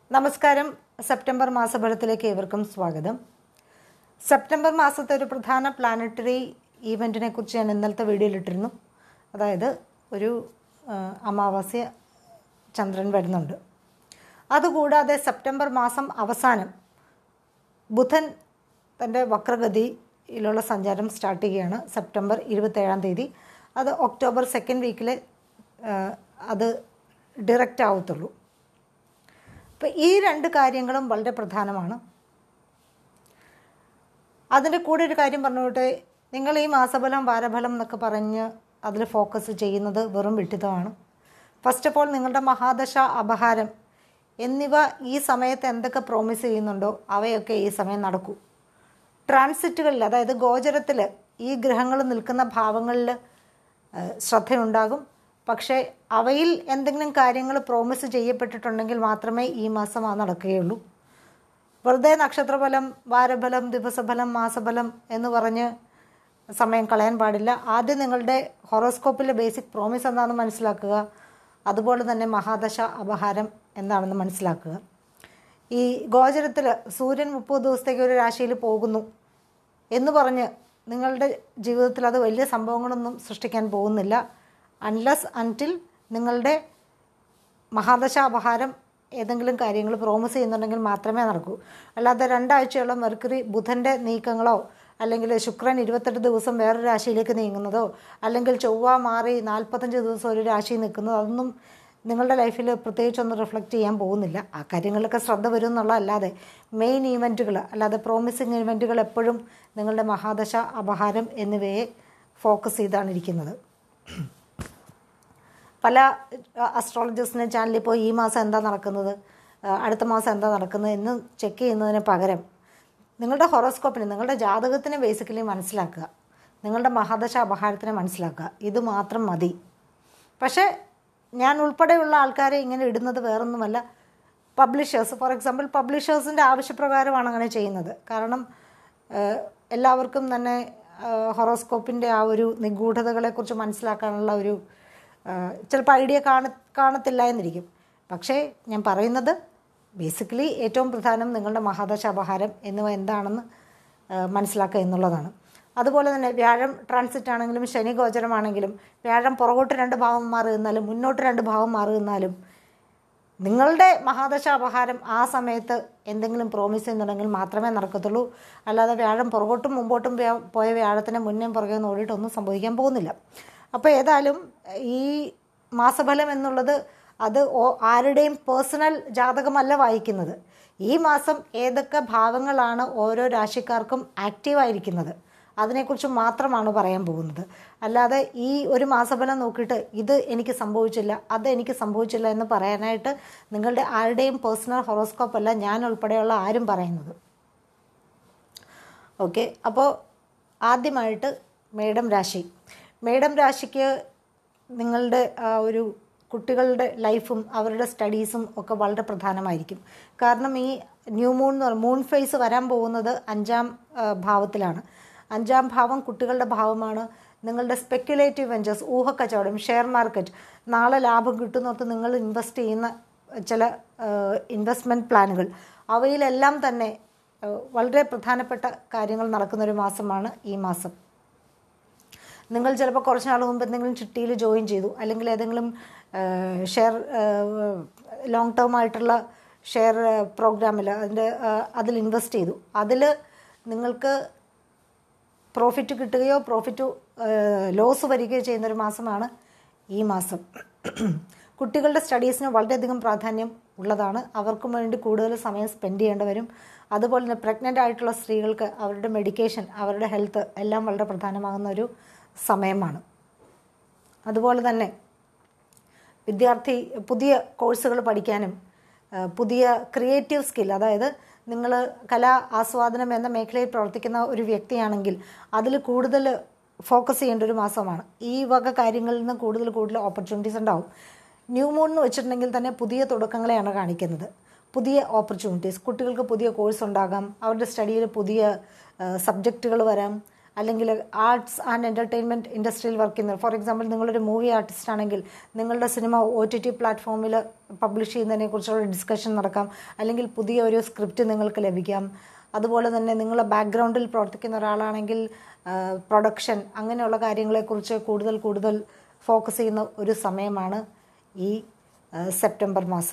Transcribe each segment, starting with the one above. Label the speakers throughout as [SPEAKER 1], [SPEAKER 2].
[SPEAKER 1] നമസ്കാരം സെപ്റ്റംബർ മാസഫലത്തിലേക്ക് ഏവർക്കും സ്വാഗതം സെപ്റ്റംബർ മാസത്തെ ഒരു പ്രധാന പ്ലാനറ്ററി ഈവൻറ്റിനെ കുറിച്ച് ഞാൻ ഇന്നലത്തെ വീഡിയോയിൽ ഇട്ടിരുന്നു അതായത് ഒരു ആ, അമാവാസ്യ ചന്ദ്രൻ വരുന്നുണ്ട് അതുകൂടാതെ സെപ്റ്റംബർ മാസം അവസാനം ബുധൻ തൻ്റെ വക്രഗതിയിലുള്ള സഞ്ചാരം സ്റ്റാർട്ട് ചെയ്യുകയാണ് സെപ്റ്റംബർ ഇരുപത്തേഴാം തീയതി അത് ഒക്ടോബർ സെക്കൻഡ് വീക്കിൽ അത് ഡിറക്റ്റ് ആവത്തുള്ളൂ അപ്പോൾ ഈ രണ്ട് കാര്യങ്ങളും വളരെ പ്രധാനമാണ് അതിൻ്റെ കൂടെ ഒരു കാര്യം പറഞ്ഞോട്ടെ നിങ്ങൾ ഈ മാസഫലം വാരഫലം എന്നൊക്കെ പറഞ്ഞ് അതിൽ ഫോക്കസ് ചെയ്യുന്നത് വെറും വിട്ടിതമാണ് ഫസ്റ്റ് ഓഫ് ഓൾ നിങ്ങളുടെ മഹാദശ അപഹാരം എന്നിവ ഈ സമയത്ത് എന്തൊക്കെ പ്രോമിസ് ചെയ്യുന്നുണ്ടോ അവയൊക്കെ ഈ സമയം നടക്കൂ ട്രാൻസിറ്റുകളിൽ അതായത് ഗോചരത്തിൽ ഈ ഗ്രഹങ്ങൾ നിൽക്കുന്ന ഭാവങ്ങളിൽ ഏഹ്, ശ്രദ്ധയുണ്ടാകും പക്ഷേ അവയിൽ എന്തെങ്കിലും കാര്യങ്ങൾ പ്രോമിസ് ചെയ്യപ്പെട്ടിട്ടുണ്ടെങ്കിൽ മാത്രമേ ഈ മാസം അത് നടക്കുകയുള്ളൂ വെറുതെ നക്ഷത്രഫലം വാരഫലം ദിവസഫലം മാസഫലം എന്ന് പറഞ്ഞ് സമയം കളയാൻ പാടില്ല ആദ്യം നിങ്ങളുടെ ഹൊറോസ്കോപ്പിലെ ബേസിക് പ്രോമിസ് എന്താണെന്ന് മനസ്സിലാക്കുക അതുപോലെ തന്നെ മഹാദശ അപഹാരം എന്താണെന്ന് മനസ്സിലാക്കുക ഈ ഗോചരത്തിൽ സൂര്യൻ മുപ്പത് ദിവസത്തേക്ക് ഒരു രാശിയിൽ പോകുന്നു എന്ന് പറഞ്ഞ് നിങ്ങളുടെ ജീവിതത്തിൽ അത് വലിയ സംഭവങ്ങളൊന്നും സൃഷ്ടിക്കാൻ പോകുന്നില്ല അൺലെസ് അൻറ്റിൽ നിങ്ങളുടെ മഹാദശാപഹാരം ഏതെങ്കിലും കാര്യങ്ങൾ പ്രോമിസ് ചെയ്യുന്നുണ്ടെങ്കിൽ മാത്രമേ നടക്കൂ അല്ലാതെ രണ്ടാഴ്ചയുള്ള മെർക്കുറി ബുധൻ്റെ നീക്കങ്ങളോ അല്ലെങ്കിൽ ശുക്രൻ ഇരുപത്തെട്ട് ദിവസം വേറൊരു രാശിയിലേക്ക് നീങ്ങുന്നതോ അല്ലെങ്കിൽ ചൊവ്വ മാറി നാൽപ്പത്തഞ്ച് ദിവസം ഒരു രാശിയിൽ നിൽക്കുന്നതോ അതൊന്നും നിങ്ങളുടെ ലൈഫിൽ പ്രത്യേകിച്ചൊന്നും റിഫ്ലക്റ്റ് ചെയ്യാൻ പോകുന്നില്ല ആ കാര്യങ്ങളിലൊക്കെ ശ്രദ്ധ വരും എന്നുള്ളതല്ലാതെ മെയിൻ ഈവൻറ്റുകൾ അല്ലാതെ പ്രോമിസിങ് ഈവൻറ്റുകൾ എപ്പോഴും നിങ്ങളുടെ മഹാദശ അപഹാരം എന്നിവയെ ഫോക്കസ് ചെയ്താണ് ഇരിക്കുന്നത് പല അസ്ട്രോളജേഴ്സിൻ്റെ ചാനലിൽ പോയി ഈ മാസം എന്താ നടക്കുന്നത് ആ, അടുത്ത മാസം എന്താ നടക്കുന്നത് എന്ന് ചെക്ക് ചെയ്യുന്നതിന് പകരം നിങ്ങളുടെ ഹൊറോസ്കോപ്പിനെ നിങ്ങളുടെ ജാതകത്തിനെ ബേസിക്കലി മനസ്സിലാക്കുക നിങ്ങളുടെ മഹാദശ അപഹാരത്തിനെ മനസ്സിലാക്കുക ഇത് മാത്രം മതി പക്ഷേ ഞാൻ ഉൾപ്പെടെയുള്ള ആൾക്കാരെ ഇങ്ങനെ ഇടുന്നത് വേറൊന്നുമല്ല പബ്ലിഷേഴ്സ് ഫോർ എക്സാമ്പിൾ പബ്ലിഷേഴ്സിൻ്റെ ആവശ്യപ്രകാരമാണ് അങ്ങനെ ചെയ്യുന്നത് കാരണം ഏഹ്, എല്ലാവർക്കും തന്നെ ഹൊറോസ്കോപ്പിൻ്റെ ആ ഒരു നിഗൂഢതകളെക്കുറിച്ച് മനസ്സിലാക്കാനുള്ള ഒരു ഏഹ്, ചിലപ്പോൾ ഐഡിയ കാണ കാണത്തില്ല എന്നിരിക്കും പക്ഷേ ഞാൻ പറയുന്നത് ബേസിക്കലി ഏറ്റവും പ്രധാനം നിങ്ങളുടെ മഹാദശ അപഹാരം എന്നിവ എന്താണെന്ന് ഏഹ്, മനസ്സിലാക്കുക എന്നുള്ളതാണ് അതുപോലെ തന്നെ വ്യാഴം ട്രാൻസിറ്റ് ആണെങ്കിലും ശനി ഗോചരമാണെങ്കിലും വ്യാഴം പുറകോട്ട് രണ്ട് ഭാവം മാറി നിന്നാലും മുന്നോട്ട് രണ്ട് ഭാവം മാറി നിന്നാലും നിങ്ങളുടെ മഹാദശ അപഹാരം ആ സമയത്ത് എന്തെങ്കിലും പ്രോമിസ് ചെയ്യുന്നുണ്ടെങ്കിൽ മാത്രമേ നടക്കത്തുള്ളൂ അല്ലാതെ വ്യാഴം പുറകോട്ടും മുമ്പോട്ടും വ്യാ- പോയ വ്യാഴത്തിന് മുന്നേ പുറകെ നിന്ന് ഓടിയിട്ടൊന്നും സംഭവിക്കാൻ പോകുന്നില്ല അപ്പോൾ ഏതായാലും ഈ മാസഫലം എന്നുള്ളത് അത് ഓ- ആരുടെയും പേഴ്സണൽ ജാതകമല്ല വായിക്കുന്നത് ഈ മാസം ഏതൊക്കെ ഭാവങ്ങളാണ് ഓരോ രാശിക്കാർക്കും ആക്റ്റീവായിരിക്കുന്നത് അതിനെക്കുറിച്ച് മാത്രമാണ് പറയാൻ പോകുന്നത് അല്ലാതെ ഈ ഒരു മാസഫലം നോക്കിയിട്ട് ഇത് എനിക്ക് സംഭവിച്ചില്ല അത് എനിക്ക് സംഭവിച്ചില്ല എന്ന് പറയാനായിട്ട് നിങ്ങളുടെ ആരുടെയും പേഴ്സണൽ ഹൊറോസ്കോപ്പ് അല്ല ഞാൻ ഉൾപ്പെടെയുള്ള ആരും പറയുന്നത് ഓക്കെ അപ്പോൾ ആദ്യമായിട്ട് മേഡം രാശി മേഡം രാശിക്ക് നിങ്ങളുടെ ആ ഒരു കുട്ടികളുടെ ലൈഫും അവരുടെ സ്റ്റഡീസും ഒക്കെ വളരെ പ്രധാനമായിരിക്കും കാരണം ഈ ന്യൂ മൂൺ എന്ന് പറയുന്നത് മൂൺ ഫേസ് വരാൻ പോകുന്നത് അഞ്ചാം ആ, ഭാവത്തിലാണ് അഞ്ചാം ഭാവം കുട്ടികളുടെ ഭാവമാണ് നിങ്ങളുടെ സ്പെക്കുലേറ്റീവ് വെഞ്ചേഴ്സ് ഊഹക്കച്ചവടം ഷെയർ മാർക്കറ്റ് നാളെ ലാഭം കിട്ടുന്നോർത്ത് നിങ്ങൾ ഇൻവെസ്റ്റ് ചെയ്യുന്ന ചില ഇൻവെസ്റ്റ്മെൻറ്റ് പ്ലാനുകൾ അവയിലെല്ലാം തന്നെ ആ, വളരെ പ്രധാനപ്പെട്ട കാര്യങ്ങൾ നടക്കുന്ന ഒരു മാസമാണ് ഈ മാസം നിങ്ങൾ ചിലപ്പോൾ കുറച്ച് നാൾ മുമ്പ് എന്തെങ്കിലും ചിട്ടിയിൽ ജോയിൻ ചെയ്തു അല്ലെങ്കിൽ ഏതെങ്കിലും ഷെയർ ലോങ് ടേം ആയിട്ടുള്ള ഷെയർ പ്രോഗ്രാമിൽ അതിൻ്റെ അതിൽ ഇൻവെസ്റ്റ് ചെയ്തു അതിൽ നിങ്ങൾക്ക് പ്രോഫിറ്റ് കിട്ടുകയോ പ്രോഫിറ്റ് ലോസ് വരികയോ ചെയ്യുന്ന ഒരു മാസമാണ് ഈ മാസം കുട്ടികളുടെ സ്റ്റഡീസിന് വളരെയധികം പ്രാധാന്യം ഉള്ളതാണ് അവർക്കും വേണ്ടി കൂടുതൽ സമയം സ്പെൻഡ് ചെയ്യേണ്ടി വരും അതുപോലെ തന്നെ പ്രഗ്നൻ്റ് ആയിട്ടുള്ള സ്ത്രീകൾക്ക് അവരുടെ മെഡിക്കേഷൻ അവരുടെ ഹെൽത്ത് എല്ലാം വളരെ പ്രധാനമാകുന്ന ഒരു സമയമാണ് അതുപോലെ തന്നെ വിദ്യാർത്ഥി പുതിയ കോഴ്സുകൾ പഠിക്കാനും ആ, പുതിയ ക്രിയേറ്റീവ് സ്കിൽ അതായത് നിങ്ങൾ കലാ ആസ്വാദനം എന്ന മേഖലയിൽ പ്രവർത്തിക്കുന്ന ഒരു വ്യക്തിയാണെങ്കിൽ അതിൽ കൂടുതൽ ഫോക്കസ് ചെയ്യേണ്ട ഒരു മാസമാണ് ഈ വക കാര്യങ്ങളിൽ നിന്ന് കൂടുതൽ കൂടുതൽ ഓപ്പർച്യൂണിറ്റീസ് ഉണ്ടാവും ന്യൂ മൂൺ എന്ന് വെച്ചിട്ടുണ്ടെങ്കിൽ തന്നെ പുതിയ തുടക്കങ്ങളെയാണ് കാണിക്കുന്നത് പുതിയ ഓപ്പർച്യൂണിറ്റീസ് കുട്ടികൾക്ക് പുതിയ കോഴ്സ് ഉണ്ടാകാം അവരുടെ സ്റ്റഡിയിൽ പുതിയ സബ്ജക്റ്റുകൾ വരാം അല്ലെങ്കിൽ ആർട്സ് ആൻഡ് എൻ്റർടൈൻമെൻറ്റ് ഇൻഡസ്ട്രിയിൽ വർക്ക് ചെയ്യുന്നവർ ഫോർ എക്സാമ്പിൾ നിങ്ങളൊരു മൂവി ആർട്ടിസ്റ്റ് ആണെങ്കിൽ നിങ്ങളുടെ സിനിമ ഒ ടി ടി പ്ലാറ്റ്ഫോമിൽ പബ്ലിഷ് ചെയ്യുന്നതിനെ കുറിച്ചുള്ള ഡിസ്കഷൻ നടക്കാം അല്ലെങ്കിൽ പുതിയ ഒരു സ്ക്രിപ്റ്റ് നിങ്ങൾക്ക് ലഭിക്കാം അതുപോലെ തന്നെ നിങ്ങൾ ബാക്ക്ഗ്രൗണ്ടിൽ പ്രവർത്തിക്കുന്ന ഒരാളാണെങ്കിൽ പ്രൊഡക്ഷൻ അങ്ങനെയുള്ള കാര്യങ്ങളെക്കുറിച്ച് കൂടുതൽ കൂടുതൽ ഫോക്കസ് ചെയ്യുന്ന ഒരു സമയമാണ് ഈ ആ, സെപ്റ്റംബർ മാസം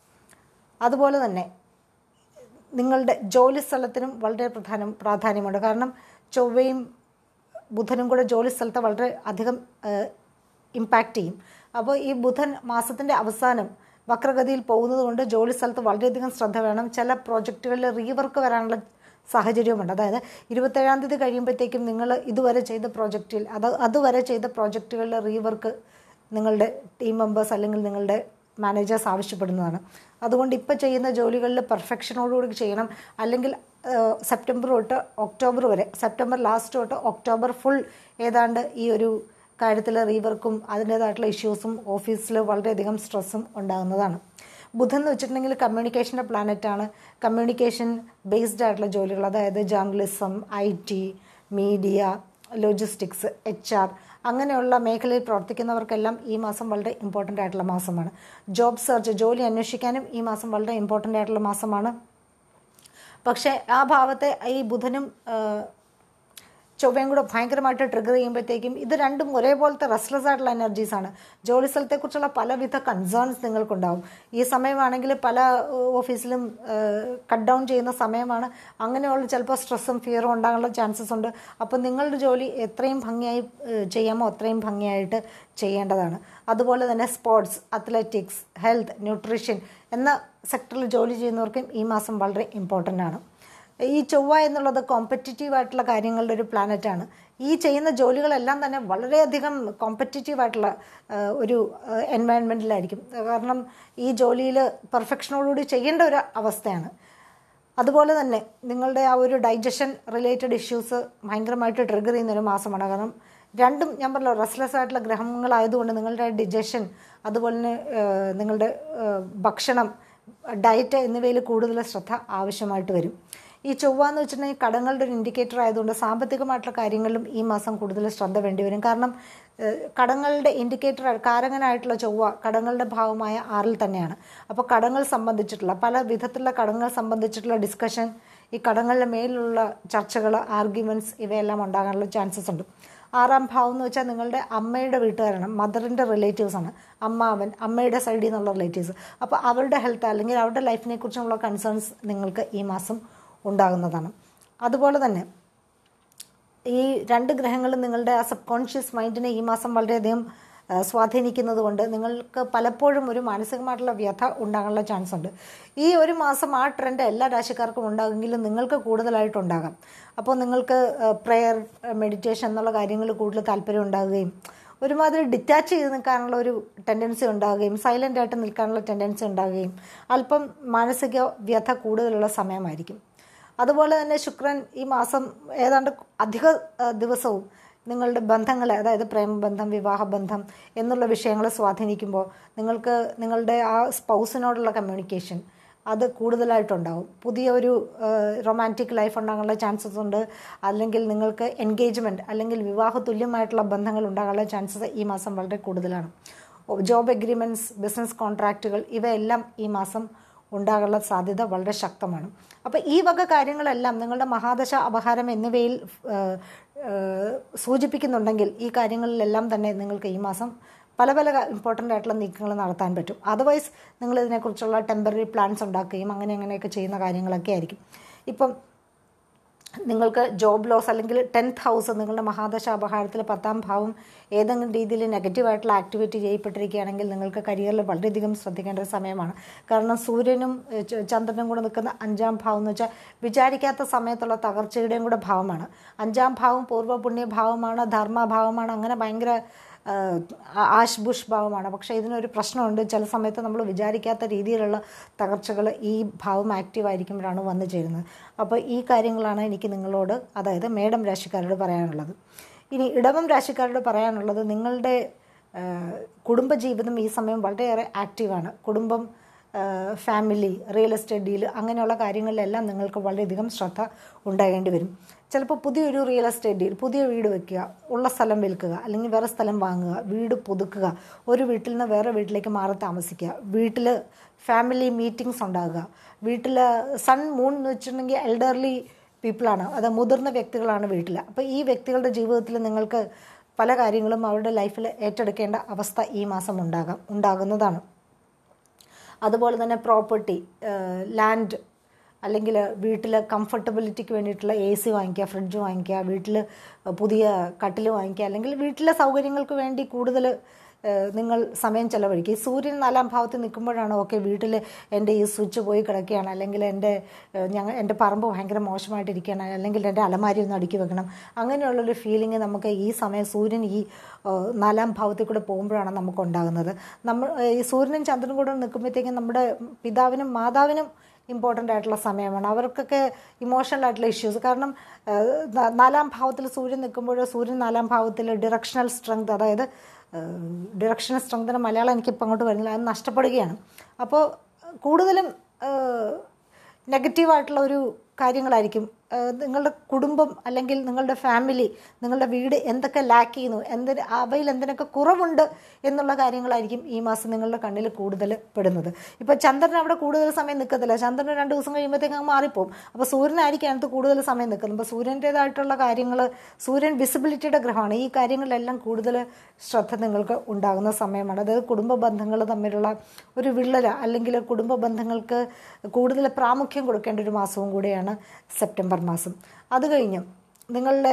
[SPEAKER 1] അതുപോലെ തന്നെ നിങ്ങളുടെ ജോലി സ്ഥലത്തിനും വളരെ പ്രധാനം പ്രാധാന്യമുണ്ട് കാരണം ചൊവ്വയും ബുധനും കൂടെ ജോലി സ്ഥലത്ത് വളരെ അധികം ഇമ്പാക്റ്റ് ചെയ്യും അപ്പോൾ ഈ ബുധൻ മാസത്തിൻ്റെ അവസാനം വക്രഗതിയിൽ പോകുന്നത് കൊണ്ട് ജോലി സ്ഥലത്ത് വളരെയധികം ശ്രദ്ധ വേണം ചില പ്രോജക്റ്റുകളിൽ റീവർക്ക് വരാനുള്ള സാഹചര്യവുമുണ്ട് അതായത് ഇരുപത്തേഴാം തീയതി കഴിയുമ്പോഴത്തേക്കും നിങ്ങൾ ഇതുവരെ ചെയ്ത പ്രോജക്റ്റിൽ അത് അതുവരെ ചെയ്ത പ്രോജക്റ്റുകളിലെ റീവർക്ക് നിങ്ങളുടെ ടീം മെമ്പേഴ്സ് അല്ലെങ്കിൽ നിങ്ങളുടെ മാനേജേഴ്സ് ആവശ്യപ്പെടുന്നതാണ് അതുകൊണ്ട് ഇപ്പോൾ ചെയ്യുന്ന ജോലികളിൽ പെർഫെക്ഷനോടുകൂടി ചെയ്യണം അല്ലെങ്കിൽ ഏഹ്, സെപ്റ്റംബർ തൊട്ട് ഒക്ടോബർ വരെ സെപ്റ്റംബർ ലാസ്റ്റ് തൊട്ട് ഒക്ടോബർ ഫുൾ ഏതാണ്ട് ഈ ഒരു കാര്യത്തിൽ റീവർക്കും അതിൻ്റേതായിട്ടുള്ള ഇഷ്യൂസും ഓഫീസിൽ വളരെയധികം സ്ട്രെസ്സും ഉണ്ടാകുന്നതാണ് ബുധൻ എന്ന് വെച്ചിട്ടുണ്ടെങ്കിൽ കമ്മ്യൂണിക്കേഷൻ്റെ പ്ലാനറ്റാണ് കമ്മ്യൂണിക്കേഷൻ ബേസ്ഡ് ആയിട്ടുള്ള ജോലികൾ അതായത് journalism I T media logistics H R അങ്ങനെയുള്ള മേഖലയിൽ പ്രവർത്തിക്കുന്നവർക്കെല്ലാം ഈ മാസം വളരെ ഇമ്പോർട്ടൻ്റ് ആയിട്ടുള്ള മാസമാണ് ജോബ് സെർച്ച് ജോലി അന്വേഷിക്കാനും ഈ മാസം വളരെ ഇമ്പോർട്ടൻ്റ് ആയിട്ടുള്ള മാസമാണ് പക്ഷേ ആ ഭാവത്തെ ഈ ബുധനും ആ, ചൊവ്വയും കൂടെ ഭയങ്കരമായിട്ട് ട്രിഗർ ചെയ്യുമ്പോഴത്തേക്കും ഇത് രണ്ടും ഒരേപോലത്തെ റെസ്ലെസ് ആയിട്ടുള്ള എനർജീസ് ആണ് ജോലി സ്ഥലത്തെക്കുറിച്ചുള്ള പലവിധ കൺസേൺസ് നിങ്ങൾക്കുണ്ടാവും ഈ സമയമാണെങ്കിൽ പല ഏഹ്, ഓഫീസിലും കട്ട് ഡൗൺ ചെയ്യുന്ന സമയമാണ് അങ്ങനെയുള്ള ചിലപ്പോൾ സ്ട്രെസ്സും ഫിയറും ഉണ്ടാകാനുള്ള ചാൻസസ് ഉണ്ട് അപ്പോൾ നിങ്ങളുടെ ജോലി എത്രയും ഭംഗിയായി ഏഹ്, ചെയ്യാമോ അത്രയും ഭംഗിയായിട്ട് ചെയ്യേണ്ടതാണ് അതുപോലെ തന്നെ സ്പോർട്സ് അത്ലറ്റിക്സ് ഹെൽത്ത് ന്യൂട്രീഷൻ എന്ന സെക്ടറിൽ ജോലി ചെയ്യുന്നവർക്കും ഈ മാസം വളരെ ഇമ്പോർട്ടൻ്റ് ആണ് ഈ ചൊവ്വ എന്നുള്ളത് കോമ്പറ്റിറ്റീവ് ആയിട്ടുള്ള കാര്യങ്ങളുടെ ഒരു പ്ലാനറ്റാണ് ഈ ചെയ്യുന്ന ജോലികളെല്ലാം തന്നെ വളരെയധികം കോമ്പറ്റിറ്റീവ് ആയിട്ടുള്ള ആ, ഒരു എൻവയൺമെൻറ്റിലായിരിക്കും കാരണം ഈ ജോലിയിൽ പെർഫെക്ഷനോടുകൂടി ചെയ്യേണ്ട ഒരു അവസ്ഥയാണ് അതുപോലെ തന്നെ നിങ്ങളുടെ ആ ഒരു ഡൈജഷൻ റിലേറ്റഡ് ഇഷ്യൂസ് ഭയങ്കരമായിട്ട് ട്രിഗർ ചെയ്യുന്ന ഒരു മാസമാണ് കാരണം രണ്ടും ഞാൻ പറഞ്ഞല്ലോ റെസ്ലെസ് ആയിട്ടുള്ള ഗ്രഹങ്ങളായതുകൊണ്ട് നിങ്ങളുടെ ഡൈജഷൻ അതുപോലെ തന്നെ ആ, നിങ്ങളുടെ ആ, ഭക്ഷണം ഡയറ്റ് എന്നിവയിൽ കൂടുതൽ ശ്രദ്ധ ആവശ്യമായിട്ട് വരും ഈ ചൊവ്വ എന്ന് വെച്ചിട്ടുണ്ടെങ്കിൽ കടങ്ങളുടെ ഒരു ഇൻഡിക്കേറ്റർ ആയതുകൊണ്ട് സാമ്പത്തികമായിട്ടുള്ള കാര്യങ്ങളിലും ഈ മാസം കൂടുതൽ ശ്രദ്ധ വേണ്ടി വരും കാരണം ഏഹ്, കടങ്ങളുടെ ഇൻഡിക്കേറ്റർ കാരകനായിട്ടുള്ള ചൊവ്വ കടങ്ങളുടെ ഭാഗമായ ആറിൽ തന്നെയാണ് അപ്പോൾ കടങ്ങൾ സംബന്ധിച്ചിട്ടുള്ള പല വിധത്തിലുള്ള കടങ്ങൾ സംബന്ധിച്ചിട്ടുള്ള ഡിസ്കഷൻ ഈ കടങ്ങളുടെ മേലുള്ള ചർച്ചകൾ ആർഗ്യുമെൻറ്റ്സ് ഇവയെല്ലാം ഉണ്ടാകാനുള്ള ചാൻസസ് ഉണ്ട് ആറാം ഭാവം എന്ന് വെച്ചാൽ നിങ്ങളുടെ അമ്മയുടെ വീട്ടുകാരാണ് മദറിൻ്റെ റിലേറ്റീവ്സ് ആണ് അമ്മാവൻ അമ്മയുടെ സൈഡിൽ നിന്നുള്ള റിലേറ്റീവ്സ് അപ്പോൾ അവരുടെ ഹെൽത്ത് അല്ലെങ്കിൽ അവരുടെ ലൈഫിനെ കുറിച്ചുള്ള കൺസേൺസ് നിങ്ങൾക്ക് ഈ മാസം ഉണ്ടാകുന്നതാണ് അതുപോലെ തന്നെ ഈ രണ്ട് ഗ്രഹങ്ങളും നിങ്ങളുടെ ആ സബ് കോൺഷ്യസ് മൈൻഡിനെ ഈ മാസം വളരെയധികം ആ, സ്വാധീനിക്കുന്നത് കൊണ്ട് നിങ്ങൾക്ക് പലപ്പോഴും ഒരു മാനസികമായിട്ടുള്ള വ്യഥ ഉണ്ടാകാനുള്ള ചാൻസ് ഉണ്ട് ഈ ഒരു മാസം ആ ട്രെൻഡ് എല്ലാ രാശിക്കാർക്കും ഉണ്ടാകുമെങ്കിലും നിങ്ങൾക്ക് കൂടുതലായിട്ടുണ്ടാകാം അപ്പോൾ നിങ്ങൾക്ക് പ്രെയർ മെഡിറ്റേഷൻ എന്നുള്ള കാര്യങ്ങൾ കൂടുതൽ താല്പര്യം ഉണ്ടാകുകയും ഒരുമാതിരി ഡിറ്റാച്ച് ചെയ്ത് നിൽക്കാനുള്ള ഒരു ടെൻഡൻസി ഉണ്ടാകുകയും സൈലൻ്റ് ആയിട്ട് നിൽക്കാനുള്ള ടെൻഡൻസി ഉണ്ടാകുകയും അല്പം മാനസിക വ്യഥ കൂടുതലുള്ള സമയമായിരിക്കും അതുപോലെ തന്നെ ശുക്രൻ ഈ മാസം ഏതാണ്ട് അധിക ആ, ദിവസവും നിങ്ങളുടെ ബന്ധങ്ങളെ അതായത് പ്രേമബന്ധം വിവാഹബന്ധം എന്നുള്ള വിഷയങ്ങളെ സ്വാധീനിക്കുമ്പോൾ നിങ്ങൾക്ക് നിങ്ങളുടെ ആ സ്പൗസിനോടുള്ള കമ്മ്യൂണിക്കേഷൻ അത് കൂടുതലായിട്ടുണ്ടാവും പുതിയ ഒരു റൊമാൻറ്റിക് ലൈഫ് ഉണ്ടാകാനുള്ള ചാൻസസ് ഉണ്ട് അല്ലെങ്കിൽ നിങ്ങൾക്ക് എൻഗേജ്മെൻറ്റ് അല്ലെങ്കിൽ വിവാഹ തുല്യമായിട്ടുള്ള ബന്ധങ്ങൾ ഉണ്ടാകാനുള്ള ചാൻസസ് ഈ മാസം വളരെ കൂടുതലാണ് ജോബ് എഗ്രിമെൻറ്റ്സ് ബിസിനസ് കോൺട്രാക്റ്റുകൾ ഇവയെല്ലാം ഈ മാസം ഉണ്ടാകാനുള്ള സാധ്യത വളരെ ശക്തമാണ് അപ്പോൾ ഈ വക കാര്യങ്ങളെല്ലാം നിങ്ങളുടെ മഹാദശ അപഹാരം എന്നിവയിൽ ഏഹ്, ഏഹ്, സൂചിപ്പിക്കുന്നുണ്ടെങ്കിൽ ഈ കാര്യങ്ങളിലെല്ലാം തന്നെ നിങ്ങൾക്ക് ഈ മാസം പല പല ഇമ്പോർട്ടൻ്റ് ആയിട്ടുള്ള നീക്കങ്ങൾ നടത്താൻ പറ്റും അതർവൈസ് നിങ്ങൾ ഇതിനെക്കുറിച്ചുള്ള ടെമ്പററി പ്ലാൻസ് ഉണ്ടാക്കുകയും അങ്ങനെ അങ്ങനെയൊക്കെ ചെയ്യുന്ന കാര്യങ്ങളൊക്കെ ആയിരിക്കും ഇപ്പം നിങ്ങൾക്ക് ജോബ് ലോസ് അല്ലെങ്കിൽ ടെൻത്ത് ഹൗസ് നിങ്ങളുടെ മഹാദശ അപഹാരത്തിൽ പത്താം ഭാവം ഏതെങ്കിലും രീതിയിൽ നെഗറ്റീവായിട്ടുള്ള ആക്ടിവിറ്റി ചെയ്യപ്പെട്ടിരിക്കുകയാണെങ്കിൽ നിങ്ങൾക്ക് കരിയറിൽ വളരെയധികം ശ്രദ്ധിക്കേണ്ട ഒരു സമയമാണ് കാരണം സൂര്യനും ഏഹ്, ച- ചന്ദ്രനും കൂടെ നിൽക്കുന്ന അഞ്ചാം ഭാവം എന്ന് വെച്ചാൽ വിചാരിക്കാത്ത സമയത്തുള്ള തകർച്ചയുടെയും കൂടെ ഭാവമാണ് അഞ്ചാം ഭാവം പൂർവ്വ പുണ്യ ഭാവമാണ് ധർമ്മഭാവമാണ് അങ്ങനെ ഭയങ്കര ആഷ് ബുഷ് ഭാവമാണ് പക്ഷേ ഇതിനൊരു പ്രശ്നമുണ്ട് ചില സമയത്ത് നമ്മൾ വിചാരിക്കാത്ത രീതിയിലുള്ള തകർച്ചകൾ ഈ ഭാവം ആക്റ്റീവ് ആയിരിക്കുമ്പോഴാണ് വന്നു ചേരുന്നത് അപ്പോൾ ഈ കാര്യങ്ങളാണ് എനിക്ക് നിങ്ങളോട് അതായത് മേഡം രാശിക്കാരോട് പറയാനുള്ളത് ഇനി ഇടവം രാശിക്കാരോട് പറയാനുള്ളത് നിങ്ങളുടെ ആ, കുടുംബജീവിതം ഈ സമയം വളരെയേറെ ആക്റ്റീവാണ് കുടുംബം ഫാമിലി റിയൽ എസ്റ്റേറ്റ് ഡീൽ അങ്ങനെയുള്ള കാര്യങ്ങളിലെല്ലാം നിങ്ങൾക്ക് വളരെയധികം ശ്രദ്ധ ഉണ്ടാകേണ്ടി വരും ചിലപ്പോൾ പുതിയൊരു റിയൽ എസ്റ്റേറ്റ് ഡീൽ പുതിയ വീട് വെക്കുക ഉള്ള സ്ഥലം വിൽക്കുക അല്ലെങ്കിൽ വേറെ സ്ഥലം വാങ്ങുക വീട് പുതുക്കുക ഒരു വീട്ടിൽ നിന്ന് വേറെ വീട്ടിലേക്ക് മാറി താമസിക്കുക വീട്ടിൽ ഫാമിലി മീറ്റിംഗ്സ് ഉണ്ടാകുക വീട്ടിൽ സൺ മൂൺ എന്ന് വെച്ചിട്ടുണ്ടെങ്കിൽ എൽഡർലി പീപ്പിളാണ് അത് മുതിർന്ന വ്യക്തികളാണ് വീട്ടിൽ അപ്പോൾ ഈ വ്യക്തികളുടെ ജീവിതത്തിൽ നിങ്ങൾക്ക് പല കാര്യങ്ങളും അവരുടെ ലൈഫിൽ ഏറ്റെടുക്കേണ്ട അവസ്ഥ ഈ മാസം ഉണ്ടാകാം ഉണ്ടാകുന്നതാണ് അതുപോലെ തന്നെ പ്രോപ്പർട്ടി ലാൻഡ് അല്ലെങ്കിൽ വീട്ടിൽ കംഫർട്ടബിലിറ്റിക്ക് വേണ്ടിയിട്ടുള്ള എ സി വാങ്ങിക്കുക ഫ്രിഡ്ജ് വാങ്ങിക്കുക വീട്ടിൽ പുതിയ കട്ടിൽ വാങ്ങിക്കുക അല്ലെങ്കിൽ വീട്ടിലെ സൗകര്യങ്ങൾക്ക് വേണ്ടി കൂടുതൽ നിങ്ങൾ സമയം ചെലവഴിക്കുക ഈ സൂര്യൻ നാലാം ഭാവത്തിൽ നിൽക്കുമ്പോഴാണ് ഓക്കെ വീട്ടിൽ എൻ്റെ ഈ സ്വിച്ച് പോയി കിടക്കുകയാണ് അല്ലെങ്കിൽ എൻ്റെ ഞങ്ങൾ എൻ്റെ പറമ്പ് ഭയങ്കര മോശമായിട്ടിരിക്കുകയാണ് അല്ലെങ്കിൽ എൻ്റെ അലമാരി ഒന്ന് അടുക്കി വെക്കണം അങ്ങനെയുള്ളൊരു ഫീലിംഗ് നമുക്ക് ഈ സമയം സൂര്യൻ ഈ നാലാം ഭാവത്തിൽ കൂടെ പോകുമ്പോഴാണ് നമുക്ക് ഉണ്ടാകുന്നത് നമ്മൾ ഈ സൂര്യനും ചന്ദ്രനും കൂടെ നിൽക്കുമ്പോഴത്തേക്കും നമ്മുടെ പിതാവിനും മാതാവിനും ഇമ്പോർട്ടൻ്റ് ആയിട്ടുള്ള സമയമാണ് അവർക്കൊക്കെ ഇമോഷണൽ ആയിട്ടുള്ള ഇഷ്യൂസ് കാരണം നാലാം ഭാവത്തിൽ സൂര്യൻ നിൽക്കുമ്പോൾ സൂര്യൻ നാലാം ഭാവത്തിൽ ഡിറക്ഷണൽ സ്ട്രെങ്ത് അതായത് ഡിറക്ഷണൽ സ്ട്രെങ്തിന് മലയാളം എനിക്കിപ്പോൾ അങ്ങോട്ട് വരുന്നില്ല അത് നഷ്ടപ്പെടുകയാണ് അപ്പോൾ കൂടുതലും നെഗറ്റീവായിട്ടുള്ള ഒരു കാര്യങ്ങളായിരിക്കും നിങ്ങളുടെ കുടുംബം അല്ലെങ്കിൽ നിങ്ങളുടെ ഫാമിലി നിങ്ങളുടെ വീട് എന്തൊക്കെ ലാക്ക് ചെയ്യുന്നു എന്തിന് അവയിൽ എന്തിനൊക്കെ കുറവുണ്ട് എന്നുള്ള കാര്യങ്ങളായിരിക്കും ഈ മാസം നിങ്ങളുടെ കണ്ണിൽ കൂടുതൽ പെടുന്നത് ഇപ്പോൾ ചന്ദ്രൻ അവിടെ കൂടുതൽ സമയം നിൽക്കത്തില്ല ചന്ദ്രൻ രണ്ട് ദിവസം കഴിയുമ്പോഴത്തേക്ക് അങ്ങ് മാറിപ്പോവും അപ്പോൾ സൂര്യനായിരിക്കും അതിനകത്ത് കൂടുതൽ സമയം നിൽക്കുന്നത് അപ്പോൾ സൂര്യൻ്റേതായിട്ടുള്ള കാര്യങ്ങൾ സൂര്യൻ വിസിബിലിറ്റിയുടെ ഗ്രഹമാണ് ഈ കാര്യങ്ങളിലെല്ലാം കൂടുതൽ ശ്രദ്ധ നിങ്ങൾക്ക് ഉണ്ടാകുന്ന സമയമാണ് അതായത് കുടുംബ ബന്ധങ്ങൾ തമ്മിലുള്ള ഒരു വിള്ളല അല്ലെങ്കിൽ കുടുംബ ബന്ധങ്ങൾക്ക് കൂടുതൽ പ്രാമുഖ്യം കൊടുക്കേണ്ട ഒരു മാസവും കൂടിയാണ് സെപ്റ്റംബർ മാസം അത് കഴിഞ്ഞ് നിങ്ങളുടെ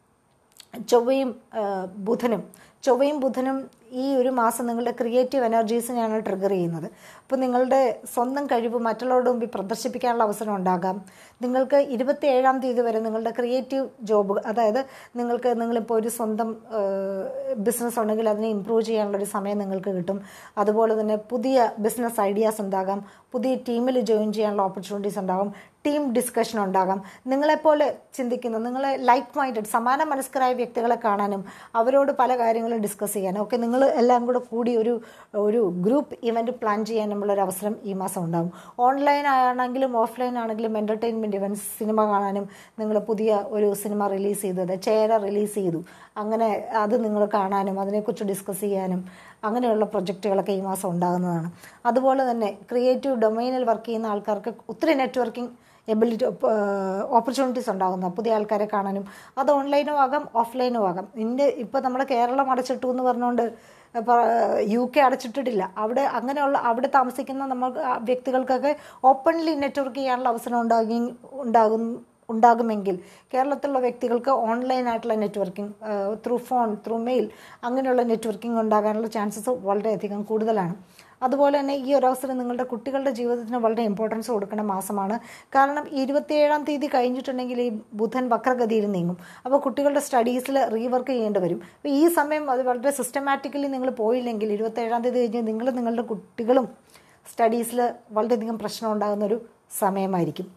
[SPEAKER 1] ചൊവ്വയും ബുധനും ചൊവ്വയും ബുധനും ഈ ഒരു മാസം നിങ്ങളുടെ ക്രിയേറ്റീവ് എനർജീസിനെയാണ് ട്രിഗർ ചെയ്യുന്നത് അപ്പോൾ നിങ്ങളുടെ സ്വന്തം കഴിവ് മറ്റുള്ളവരുടെ മുമ്പിൽ പ്രദർശിപ്പിക്കാനുള്ള അവസരം ഉണ്ടാകാം നിങ്ങൾക്ക് ഇരുപത്തി ഏഴാം തീയതി വരെ നിങ്ങളുടെ ക്രിയേറ്റീവ് ജോബ് അതായത് നിങ്ങൾക്ക് നിങ്ങളിപ്പോൾ ഒരു സ്വന്തം ബിസിനസ് ഉണ്ടെങ്കിൽ അതിനെ ഇമ്പ്രൂവ് ചെയ്യാനുള്ള ഒരു സമയം നിങ്ങൾക്ക് കിട്ടും അതുപോലെ തന്നെ പുതിയ ബിസിനസ് ഐഡിയാസ് ഉണ്ടാകാം പുതിയ ടീമിൽ ജോയിൻ ചെയ്യാനുള്ള ഓപ്പർച്യൂണിറ്റീസ് ഉണ്ടാകും ടീം ഡിസ്കഷൻ ഉണ്ടാകാം നിങ്ങളെപ്പോലെ ചിന്തിക്കുന്ന നിങ്ങളെ ലൈക്ക് മൈൻഡഡ് സമാന മനസ്കരായ വ്യക്തികളെ കാണാനും അവരോട് പല കാര്യങ്ങളും ഡിസ്കസ് ചെയ്യാനും ഒക്കെ നിങ്ങൾ എല്ലാം കൂടെ കൂടി ഒരു ഒരു ഗ്രൂപ്പ് ഇവൻറ്റ് പ്ലാൻ ചെയ്യാനുമുള്ള ഒരു അവസരം ഈ മാസം ഉണ്ടാകും ഓൺലൈൻ ആണെങ്കിലും ഓഫ്ലൈൻ ആണെങ്കിലും എൻ്റർടൈൻമെൻറ്റ് ഇവൻറ്റ്സ് സിനിമ കാണാനും നിങ്ങൾ പുതിയ ഒരു സിനിമ റിലീസ് ചെയ്തത് ചേര റിലീസ് ചെയ്തു അങ്ങനെ അത് നിങ്ങൾ കാണാനും അതിനെക്കുറിച്ച് ഡിസ്കസ് ചെയ്യാനും അങ്ങനെയുള്ള പ്രൊജക്റ്റുകളൊക്കെ ഈ മാസം ഉണ്ടാകുന്നതാണ് അതുപോലെ തന്നെ ക്രിയേറ്റീവ് ഡൊമൈനിൽ വർക്ക് ചെയ്യുന്ന ആൾക്കാർക്ക് ഒത്തിരി നെറ്റ്വർക്കിംഗ് എബിലിറ്റി ഓപ്പർച്യൂണിറ്റീസ് ഉണ്ടാകുന്ന പുതിയ ആൾക്കാരെ കാണാനും അത് ഓൺലൈനും ആകാം ഓഫ്ലൈനും ആകാം ഇന്ത്യ ഇപ്പോൾ നമ്മൾ കേരളം അടച്ചിട്ടു എന്ന് പറഞ്ഞുകൊണ്ട് ഇപ്പോൾ യു കെ അടച്ചിട്ടിട്ടില്ല അവിടെ അങ്ങനെയുള്ള അവിടെ താമസിക്കുന്ന നമ്മൾ വ്യക്തികൾക്കൊക്കെ ഓപ്പൺലി നെറ്റ്വർക്ക് ചെയ്യാനുള്ള അവസരം ഉണ്ടാകി ഉണ്ടാകും ഉണ്ടാകുമെങ്കിൽ കേരളത്തിലുള്ള വ്യക്തികൾക്ക് ഓൺലൈനായിട്ടുള്ള networking through phone through mail അങ്ങനെയുള്ള നെറ്റ്വർക്കിംഗ് ഉണ്ടാകാനുള്ള ചാൻസസ് വളരെയധികം കൂടുതലാണ് അതുപോലെ തന്നെ ഈ ഒരു അവസരം നിങ്ങളുടെ കുട്ടികളുടെ ജീവിതത്തിന് വളരെ ഇമ്പോർട്ടൻസ് കൊടുക്കേണ്ട മാസമാണ് കാരണം ഇരുപത്തിയേഴാം തീയതി കഴിഞ്ഞിട്ടുണ്ടെങ്കിൽ ഈ ബുധൻ വക്രഗതിയിൽ നീങ്ങും അപ്പോൾ കുട്ടികളുടെ സ്റ്റഡീസിൽ റീവർക്ക് ചെയ്യേണ്ടി വരും അപ്പോൾ ഈ സമയം അത് വളരെ സിസ്റ്റമാറ്റിക്കലി നിങ്ങൾ പോയില്ലെങ്കിൽ ഇരുപത്തേഴാം തീയതി കഴിഞ്ഞ് നിങ്ങൾ നിങ്ങളുടെ കുട്ടികളും സ്റ്റഡീസിൽ വളരെയധികം പ്രശ്നം ഉണ്ടാകുന്ന ഒരു സമയമായിരിക്കും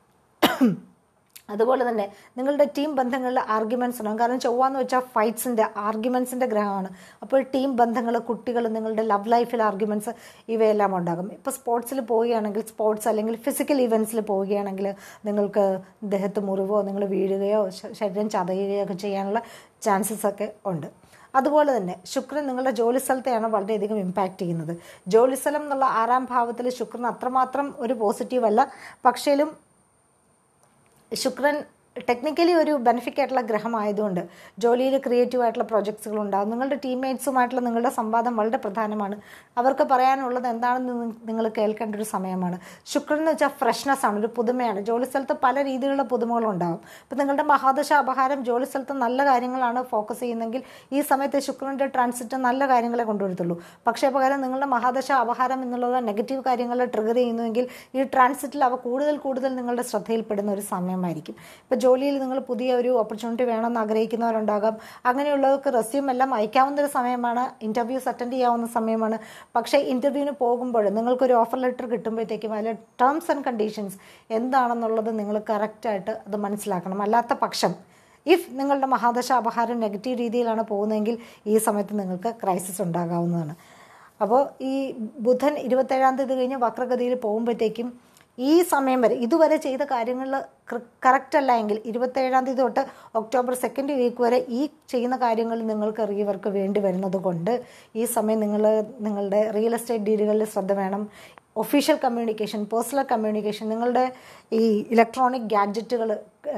[SPEAKER 1] അതുപോലെ തന്നെ നിങ്ങളുടെ ടീം ബന്ധങ്ങളിൽ ആർഗ്യുമെൻറ്റ്സ് ഉണ്ടാകും കാരണം ചൊവ്വ എന്ന് വെച്ചാൽ ഫൈറ്റ്സിൻ്റെ ആർഗ്യുമെൻസിൻ്റെ ഗ്രഹമാണ് അപ്പോൾ ടീം ബന്ധങ്ങൾ കുട്ടികൾ നിങ്ങളുടെ ലവ് ലൈഫിൽ ആർഗ്യുമെൻറ്റ്സ് ഇവയെല്ലാം ഉണ്ടാകും ഇപ്പോൾ സ്പോർട്സിൽ പോവുകയാണെങ്കിൽ സ്പോർട്സ് അല്ലെങ്കിൽ ഫിസിക്കൽ ഇവൻറ്റ്സിൽ പോവുകയാണെങ്കിൽ നിങ്ങൾക്ക് ദേഹത്ത് മുറിവോ നിങ്ങൾ വീഴുകയോ ശരീരം ചതയുകയോ ഒക്കെ ചെയ്യാനുള്ള ചാൻസസ് ഒക്കെ ഉണ്ട് അതുപോലെ തന്നെ ശുക്രൻ നിങ്ങളുടെ ജോലിസ്ഥലത്തെയാണ് വളരെയധികം ഇമ്പാക്റ്റ് ചെയ്യുന്നത് ജോലിസ്ഥലം എന്നുള്ള ആറാം ഭാവത്തിൽ ശുക്രൻ അത്രമാത്രം ഒരു പോസിറ്റീവ് അല്ല പക്ഷേലും ശുക്രൻ ടെക്നിക്കലി ഒരു ബെനിഫിറ്റ് ആയിട്ടുള്ള ഗ്രഹമായതുകൊണ്ട് ജോലിയിൽ ക്രിയേറ്റീവ് ആയിട്ടുള്ള പ്രോജക്ട്സുകൾ ഉണ്ടാകും നിങ്ങളുടെ ടീംമേറ്റ്സുമായിട്ടുള്ള നിങ്ങളുടെ സംവാദം വളരെ പ്രധാനമാണ് അവർക്ക് പറയാനുള്ളത് എന്താണെന്ന് നിങ്ങൾ കേൾക്കേണ്ട ഒരു സമയമാണ് ശുക്രൻ എന്ന് വെച്ചാൽ ഫ്രഷ്നെസ് ആണ് ഒരു പുതുമയാണ് ജോലി സ്ഥലത്ത് പല രീതിയിലുള്ള പുതുമകളുണ്ടാകും ഇപ്പം നിങ്ങളുടെ മഹാദശ അപഹാരം ജോലി സ്ഥലത്ത് നല്ല കാര്യങ്ങളാണ് ഫോക്കസ് ചെയ്യുന്നതെങ്കിൽ ഈ സമയത്ത് ശുക്രൻ്റെ ട്രാൻസിറ്റ് നല്ല കാര്യങ്ങളെ കൊണ്ടുവരത്തുള്ളൂ പക്ഷേ പകരം നിങ്ങളുടെ മഹാദശ അപഹാരം എന്നുള്ളത് നെഗറ്റീവ് കാര്യങ്ങൾ ട്രിഗർ ചെയ്യുന്നുവെങ്കിൽ ഈ ട്രാൻസിറ്റിൽ അവ കൂടുതൽ കൂടുതൽ നിങ്ങളുടെ ശ്രദ്ധയിൽപ്പെടുന്ന ഒരു സമയമായിരിക്കും ഇപ്പം ജോലിയിൽ നിങ്ങൾ പുതിയ ഒരു ഓപ്പർച്യൂണിറ്റി വേണമെന്ന് ആഗ്രഹിക്കുന്നവരുണ്ടാകാം അങ്ങനെയുള്ളവർക്ക് റെസ്യൂം എല്ലാം അയക്കാവുന്ന ഒരു സമയമാണ് ഇൻ്റർവ്യൂസ് അറ്റൻഡ് ചെയ്യാവുന്ന സമയമാണ് പക്ഷേ ഇൻ്റർവ്യൂവിന് പോകുമ്പോൾ നിങ്ങൾക്കൊരു ഓഫർ ലെറ്റർ കിട്ടുമ്പോഴത്തേക്കും അതിലെ ടേംസ് ആൻഡ് കണ്ടീഷൻസ് എന്താണെന്നുള്ളത് നിങ്ങൾ കറക്റ്റായിട്ട് അത് മനസ്സിലാക്കണം അല്ലാത്ത പക്ഷം ഇഫ് നിങ്ങളുടെ മഹാദശ അപഹാരം നെഗറ്റീവ് രീതിയിലാണ് പോകുന്നതെങ്കിൽ ഈ സമയത്ത് നിങ്ങൾക്ക് ക്രൈസിസ് ഉണ്ടാകാവുന്നതാണ് അപ്പോൾ ഈ ബുധൻ ഇരുപത്തേഴാം തീയതി കഴിഞ്ഞ് വക്രഗതിയിൽ പോകുമ്പോഴത്തേക്കും ഈ സമയം വരെ ഇതുവരെ ചെയ്ത കാര്യങ്ങളിൽ കറക്റ്റ് അല്ല എങ്കിൽ ഇരുപത്തേഴാം തീയതി തൊട്ട് ഒക്ടോബർ സെക്കൻഡ് വീക്ക് വരെ ഈ ചെയ്യുന്ന കാര്യങ്ങൾ നിങ്ങൾക്ക് റീവർക്ക് വേണ്ടി വരുന്നത് കൊണ്ട് ഈ സമയം നിങ്ങൾ നിങ്ങളുടെ റിയൽ എസ്റ്റേറ്റ് ഡീലുകളിൽ ശ്രദ്ധ വേണം ഒഫീഷ്യൽ കമ്മ്യൂണിക്കേഷൻ പേഴ്സണൽ കമ്മ്യൂണിക്കേഷൻ നിങ്ങളുടെ ഈ ഇലക്ട്രോണിക് ഗാഡ്ജറ്റുകൾ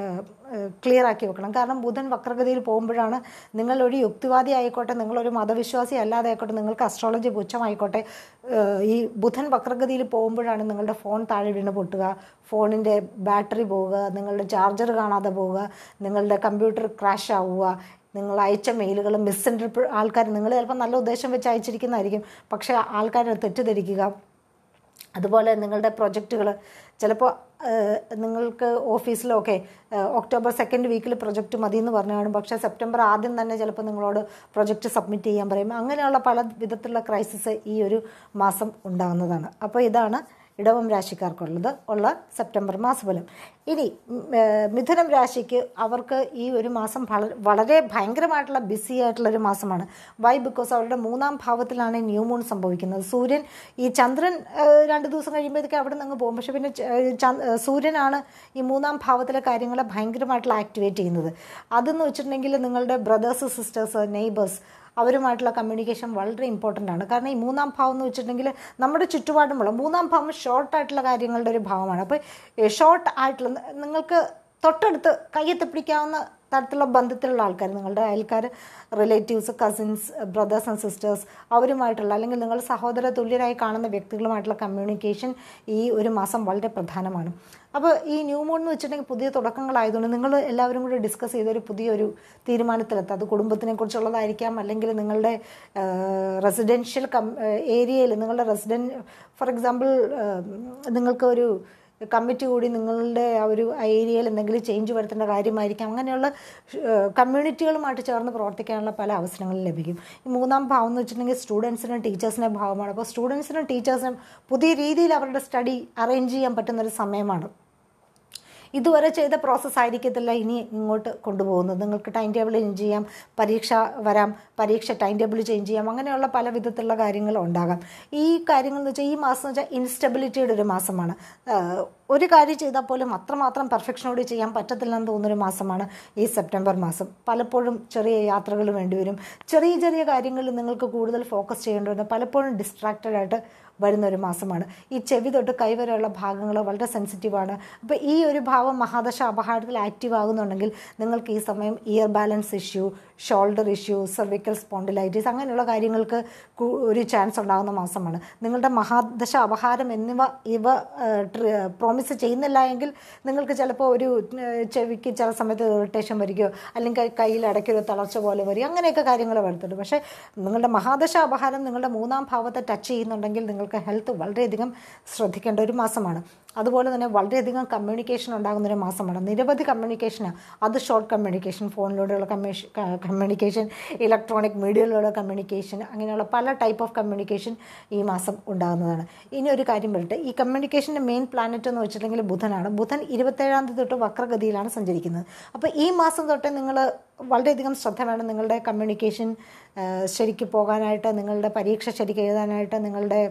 [SPEAKER 1] ക്ലിയർ ആക്കി വെക്കണം കാരണം ബുധൻ വക്രഗതിയിൽ പോകുമ്പോഴാണ് നിങ്ങളൊരു യുക്തിവാദി ആയിക്കോട്ടെ നിങ്ങളൊരു മതവിശ്വാസി അല്ലാതെ ആയിക്കോട്ടെ നിങ്ങൾക്ക് അസ്ട്രോളജി പുച്ഛമായിക്കോട്ടെ ഈ ബുധൻ വക്രഗതിയിൽ പോകുമ്പോഴാണ് നിങ്ങളുടെ ഫോൺ താഴെ വീണ് പൊട്ടുക ഫോണിൻ്റെ ബാറ്ററി പോവുക നിങ്ങളുടെ ചാർജർ കാണാതെ പോവുക നിങ്ങളുടെ കമ്പ്യൂട്ടർ ക്രാഷ് ആവുക നിങ്ങൾ അയച്ച മെയിലുകൾ മിസ്ഇൻറ്റർപ്ര ആൾക്കാർ നിങ്ങൾ ചിലപ്പോൾ നല്ല ഉദ്ദേശം വെച്ച് അയച്ചിരിക്കുന്നതായിരിക്കും പക്ഷേ ആൾക്കാരെ തെറ്റിദ്ധരിക്കുക അതുപോലെ നിങ്ങളുടെ പ്രൊജക്റ്റുകൾ ചിലപ്പോൾ നിങ്ങൾക്ക് ഓഫീസിലൊക്കെ ഒക്ടോബർ സെക്കൻഡ് വീക്കിൽ പ്രൊജക്റ്റ് മതി എന്ന് പറഞ്ഞു കാണും പക്ഷേ സെപ്റ്റംബർ ആദ്യം തന്നെ ചിലപ്പോൾ നിങ്ങളോട് പ്രൊജക്റ്റ് സബ്മിറ്റ് ചെയ്യാൻ പറയും അങ്ങനെയുള്ള പല വിധത്തിലുള്ള ക്രൈസിസ് ഈ ഒരു മാസം ഉണ്ടാകുന്നതാണ് അപ്പോൾ ഇതാണ് ഇടവം രാശിക്കാർക്കുള്ളത് ഉള്ള സെപ്റ്റംബർ മാസഫലം ഇനി മിഥുനം രാശിക്ക് അവർക്ക് ഈ ഒരു മാസം വളരെ ഭയങ്കരമായിട്ടുള്ള ബിസി ആയിട്ടുള്ള ഒരു മാസമാണ് വൈ ബിക്കോസ് അവരുടെ മൂന്നാം ഭാവത്തിലാണ് ന്യൂ മൂൺ സംഭവിക്കുന്നത് സൂര്യൻ ഈ ചന്ദ്രൻ രണ്ട് ദിവസം കഴിയുമ്പോഴത്തേക്ക് അവിടെ നിന്ന് പോകും പക്ഷെ പിന്നെ സൂര്യനാണ് ഈ മൂന്നാം ഭാവത്തിലെ കാര്യങ്ങളെ ഭയങ്കരമായിട്ടുള്ള ആക്ടിവേറ്റ് ചെയ്യുന്നത് അതെന്ന് വെച്ചിട്ടുണ്ടെങ്കിൽ നിങ്ങളുടെ ബ്രദേഴ്സ് സിസ്റ്റേഴ്സ് നെയ്ബേഴ്സ് അവരുമായിട്ടുള്ള കമ്മ്യൂണിക്കേഷൻ വളരെ ഇമ്പോർട്ടൻ്റ് ആണ് കാരണം ഈ മൂന്നാം ഭാവം എന്ന് വെച്ചിട്ടുണ്ടെങ്കിൽ നമ്മുടെ ചുറ്റുപാടുമുള്ള മൂന്നാം ഭാവം ഷോർട്ടായിട്ടുള്ള കാര്യങ്ങളുടെ ഒരു ഭാവമാണ് അപ്പോൾ ഷോർട്ട് ആയിട്ടുള്ള നിങ്ങൾക്ക് തൊട്ടടുത്ത് കയ്യെത്തിപ്പിടിക്കാവുന്ന തരത്തിലുള്ള ബന്ധത്തിലുള്ള ആൾക്കാർ നിങ്ങളുടെ അയൽക്കാർ relatives cousins brothers and sisters അവരുമായിട്ടുള്ള അല്ലെങ്കിൽ നിങ്ങൾ സഹോദര തുല്യരായി കാണുന്ന വ്യക്തികളുമായിട്ടുള്ള കമ്മ്യൂണിക്കേഷൻ ഈ ഒരു മാസം വളരെ പ്രധാനമാണ് അപ്പോൾ ഈ ന്യൂ മൂൺ എന്ന് വെച്ചിട്ടുണ്ടെങ്കിൽ പുതിയ തുടക്കങ്ങളായതുകൊണ്ട് നിങ്ങൾ എല്ലാവരും കൂടി ഡിസ്കസ് ചെയ്തൊരു പുതിയൊരു തീരുമാനത്തിലെത്തുക അത് കുടുംബത്തിനെ കുറിച്ചുള്ളതായിരിക്കാം അല്ലെങ്കിൽ നിങ്ങളുടെ റെസിഡൻഷ്യൽ കം ഏരിയയിൽ നിങ്ങളുടെ റെസിഡൻ ഫോർ എക്സാമ്പിൾ നിങ്ങൾക്ക് ഒരു കമ്മിറ്റി കൂടി നിങ്ങളുടെ ആ ഒരു ഏരിയയിൽ എന്തെങ്കിലും ചേഞ്ച് വരുത്തേണ്ട കാര്യമായിരിക്കാം അങ്ങനെയുള്ള കമ്മ്യൂണിറ്റികളുമായിട്ട് ചേർന്ന് പ്രവർത്തിക്കാനുള്ള പല അവസരങ്ങളും ലഭിക്കും ഈ മൂന്നാം ഭാവം എന്ന് വെച്ചിട്ടുണ്ടെങ്കിൽ സ്റ്റുഡൻസിനും ടീച്ചേഴ്സിനും ഭാവമാണ് അപ്പോൾ സ്റ്റുഡൻസിനും ടീച്ചേഴ്സിനും പുതിയ രീതിയിൽ അവരുടെ സ്റ്റഡി അറേഞ്ച് ചെയ്യാൻ പറ്റുന്ന ഒരു സമയമാണ് ഇതുവരെ ചെയ്ത പ്രോസസ്സ് ആയിരിക്കത്തില്ല ഇനി ഇങ്ങോട്ട് കൊണ്ടുപോകുന്നത് നിങ്ങൾക്ക് ടൈം ടേബിൾ ചേഞ്ച് ചെയ്യാം പരീക്ഷ വരാം പരീക്ഷ ടൈം ടേബിൾ ചേഞ്ച് ചെയ്യാം അങ്ങനെയുള്ള പല വിധത്തിലുള്ള കാര്യങ്ങൾ ഉണ്ടാകാം ഈ കാര്യങ്ങൾ എന്ന് വെച്ചാൽ ഈ മാസം എന്ന് വെച്ചാൽ ഇൻസ്റ്റബിലിറ്റിയുടെ ഒരു മാസമാണ് ഒരു കാര്യം ചെയ്താൽ പോലും അത്രമാത്രം പെർഫെക്ഷനോട് ചെയ്യാൻ പറ്റത്തില്ലെന്ന് തോന്നുന്നൊരു മാസമാണ് ഈ സെപ്റ്റംബർ മാസം പലപ്പോഴും ചെറിയ യാത്രകൾ വേണ്ടിവരും ചെറിയ ചെറിയ കാര്യങ്ങളിൽ നിങ്ങൾക്ക് കൂടുതൽ ഫോക്കസ് ചെയ്യേണ്ടി വരുന്നത് പലപ്പോഴും ഡിസ്ട്രാക്റ്റഡ് ആയിട്ട് വരുന്ന ഒരു മാസമാണ് ഈ ചെവി തൊട്ട് കൈവരെയുള്ള ഭാഗങ്ങൾ വളരെ സെൻസിറ്റീവാണ് അപ്പോൾ ഈ ഒരു ഭാവം മഹാദശ അപഹാരത്തിൽ ആക്റ്റീവ് ആകുന്നുണ്ടെങ്കിൽ നിങ്ങൾക്ക് ഈ സമയം ear balance issue shoulder issue cervical spondylitis അങ്ങനെയുള്ള കാര്യങ്ങൾക്ക് ഒരു ചാൻസ് ഉണ്ടാകുന്ന മാസമാണ് നിങ്ങളുടെ മഹാദശ അപഹാരം എന്നിവ ഇവ പ്രോമിസ് ചെയ്യുന്നില്ല എങ്കിൽ നിങ്ങൾക്ക് ചിലപ്പോൾ ഒരു ചെവിക്ക് ചില സമയത്ത് ഇറിറ്റേഷൻ വരികയോ അല്ലെങ്കിൽ കയ്യിൽ ഇടയ്ക്കൊരു തളർച്ച പോലെ വരിക അങ്ങനെയൊക്കെ കാര്യങ്ങൾ വരുത്തുണ്ട് പക്ഷേ നിങ്ങളുടെ മഹാദശ അപഹാരം നിങ്ങളുടെ മൂന്നാം ഭാവത്തെ ടച്ച് ചെയ്യുന്നുണ്ടെങ്കിൽ നിങ്ങൾക്ക് ഹെൽത്ത് വളരെയധികം ശ്രദ്ധിക്കേണ്ട ഒരു മാസമാണ് അതുപോലെ തന്നെ വളരെയധികം കമ്മ്യൂണിക്കേഷൻ ഉണ്ടാകുന്ന ഒരു മാസമാണ് നിരവധി കമ്മ്യൂണിക്കേഷനാണ് അത് ഷോർട്ട് കമ്മ്യൂണിക്കേഷൻ ഫോണിലൂടെയുള്ള കമ്മ്യൂഷ കമ്മ്യൂണിക്കേഷൻ ഇലക്ട്രോണിക് മീഡിയയിലൂടെ കമ്മ്യൂണിക്കേഷൻ അങ്ങനെയുള്ള പല ടൈപ്പ് ഓഫ് കമ്മ്യൂണിക്കേഷൻ ഈ മാസം ഉണ്ടാകുന്നതാണ് ഇനി ഒരു കാര്യം പറയട്ടെ ഈ കമ്മ്യൂണിക്കേഷൻ്റെ മെയിൻ പ്ലാനറ്റ് എന്ന് വെച്ചിട്ടുണ്ടെങ്കിൽ ബുധനാണ് ബുധൻ ഇരുപത്തേഴാം തീയതി തൊട്ട് വക്രഗതിയിലാണ് സഞ്ചരിക്കുന്നത് അപ്പോൾ ഈ മാസം തൊട്ട് നിങ്ങൾ വളരെയധികം ശ്രദ്ധ വേണം നിങ്ങളുടെ കമ്മ്യൂണിക്കേഷൻ ശരിക്ക് പോകാനായിട്ട് നിങ്ങളുടെ പരീക്ഷ ശരിക്ക് എഴുതാനായിട്ട് നിങ്ങളുടെ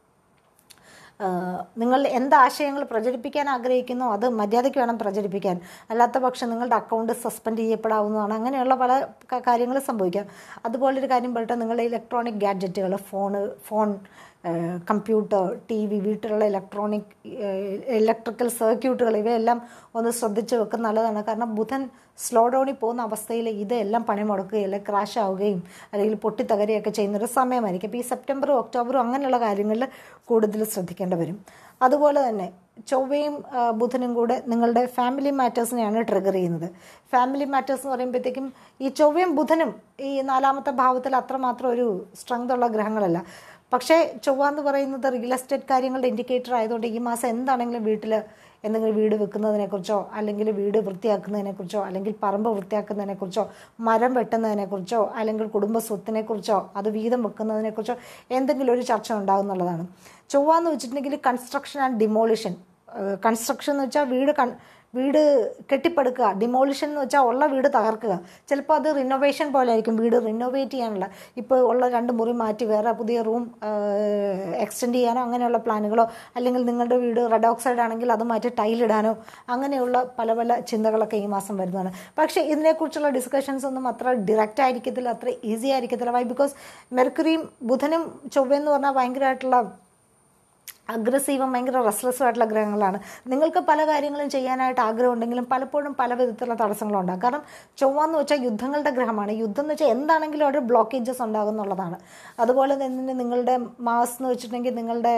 [SPEAKER 1] നിങ്ങൾ എന്ത് ആശയങ്ങൾ പ്രചരിപ്പിക്കാൻ ആഗ്രഹിക്കുന്നോ അത് മര്യാദയ്ക്ക് വേണം പ്രചരിപ്പിക്കാൻ അല്ലാത്ത പക്ഷം നിങ്ങളുടെ അക്കൗണ്ട് സസ്പെൻഡ് ചെയ്യപ്പെടാവുന്നതാണ് അങ്ങനെയുള്ള പല കാര്യങ്ങൾ സംഭവിക്കാം അതുപോലൊരു കാര്യം പറയട്ടെ നിങ്ങളുടെ ഇലക്ട്രോണിക് ഗാഡ്ജറ്റുകൾ phone phone computer T V വീട്ടിലുള്ള ഇലക്ട്രോണിക് ഇലക്ട്രിക്കൽ സർക്യൂട്ടുകൾ ഇവയെല്ലാം ഒന്ന് ശ്രദ്ധിച്ച് വെക്കുന്ന നല്ലതാണ് കാരണം ബുധൻ സ്ലോ ഡൗണിൽ പോകുന്ന അവസ്ഥയിൽ ഇതെല്ലാം പണിമുടക്കുകയും അല്ലെങ്കിൽ ക്രാഷ് ആവുകയും അല്ലെങ്കിൽ പൊട്ടിത്തകരുകയൊക്കെ ചെയ്യുന്നൊരു സമയമായിരിക്കും അപ്പോൾ ഈ സെപ്റ്റംബറും ഒക്ടോബറും അങ്ങനെയുള്ള കാര്യങ്ങളിൽ കൂടുതൽ ശ്രദ്ധിക്കേണ്ടി വരും അതുപോലെ തന്നെ ചൊവ്വയും ബുധനും കൂടെ നിങ്ങളുടെ ഫാമിലി മാറ്റേഴ്സിനെയാണ് ട്രിഗർ ചെയ്യുന്നത് ഫാമിലി മാറ്റേഴ്സ് എന്ന് പറയുമ്പോഴത്തേക്കും ഈ ചൊവ്വയും ബുധനും ഈ നാലാമത്തെ ഭാവത്തിൽ അത്രമാത്രം ഒരു സ്ട്രെങ്ത് ഉള്ള ഗ്രഹങ്ങളല്ല പക്ഷേ ചൊവ്വ എന്ന് പറയുന്നത് റിയൽ എസ്റ്റേറ്റ് കാര്യങ്ങളുടെ ഇൻഡിക്കേറ്റർ ആയതുകൊണ്ട് ഈ മാസം എന്താണെങ്കിലും വീട്ടിൽ എന്തെങ്കിലും വീട് വെക്കുന്നതിനെക്കുറിച്ചോ അല്ലെങ്കിൽ വീട് വൃത്തിയാക്കുന്നതിനെക്കുറിച്ചോ അല്ലെങ്കിൽ പറമ്പ് വൃത്തിയാക്കുന്നതിനെക്കുറിച്ചോ മരം വെട്ടുന്നതിനെക്കുറിച്ചോ അല്ലെങ്കിൽ കുടുംബ സ്വത്തിനെക്കുറിച്ചോ അത് വീതം വെക്കുന്നതിനെക്കുറിച്ചോ എന്തെങ്കിലും ഒരു ചർച്ച ഉണ്ടാകുന്നുള്ളതാണ് ചൊവ്വ എന്ന് വെച്ചിട്ടുണ്ടെങ്കിൽ കൺസ്ട്രക്ഷൻ ആൻഡ് ഡിമോളിഷൻ കൺസ്ട്രക്ഷൻ എന്ന് വെച്ചാൽ വീട് കൺ വീട് കെട്ടിപ്പടുക്കുക ഡിമോളിഷൻ എന്ന് വെച്ചാൽ ഉള്ള വീട് തകർക്കുക ചിലപ്പോൾ അത് റിനോവേഷൻ പോലെ ആയിരിക്കും വീട് റിനോവേറ്റ് ചെയ്യാനുള്ള ഇപ്പോൾ ഉള്ള രണ്ട് മുറി മാറ്റി വേറെ പുതിയ റൂം എക്സ്റ്റെൻഡ് ചെയ്യാനോ അങ്ങനെയുള്ള പ്ലാനുകളോ അല്ലെങ്കിൽ നിങ്ങളുടെ വീട് റെഡ് ഓക്സൈഡ് ആണെങ്കിൽ അത് മാറ്റി ടൈലിടാനോ അങ്ങനെയുള്ള പല പല ചിന്തകളൊക്കെ ഈ മാസം വരുന്നതാണ് പക്ഷേ ഇതിനെക്കുറിച്ചുള്ള ഡിസ്കഷൻസ് ഒന്നും അത്ര ഡിറക്റ്റ് ആയിരിക്കത്തില്ല അത്ര ഈസി ആയിരിക്കത്തില്ല വൈ ബിക്കോസ് മെർക്കുറിയും ബുധനും ചൊവ്വയെന്ന് പറഞ്ഞാൽ ഭയങ്കരമായിട്ടുള്ള അഗ്രസീവും ഭയങ്കര റെസ്ലെസ്സും ആയിട്ടുള്ള ഗ്രഹങ്ങളാണ് നിങ്ങൾക്ക് പല കാര്യങ്ങളും ചെയ്യാനായിട്ട് ആഗ്രഹമുണ്ടെങ്കിലും പലപ്പോഴും പല വിധത്തിലുള്ള തടസ്സങ്ങളുണ്ടാകും കാരണം ചൊവ്വ എന്ന് വെച്ചാൽ യുദ്ധങ്ങളുടെ ഗ്രഹമാണ് യുദ്ധം എന്ന് വെച്ചാൽ എന്താണെങ്കിലും അവിടെ ബ്ലോക്കേജസ് ഉണ്ടാകും എന്നുള്ളതാണ് അതുപോലെ തന്നെ നിങ്ങളുടെ മാസ് എന്ന് വെച്ചിട്ടുണ്ടെങ്കിൽ നിങ്ങളുടെ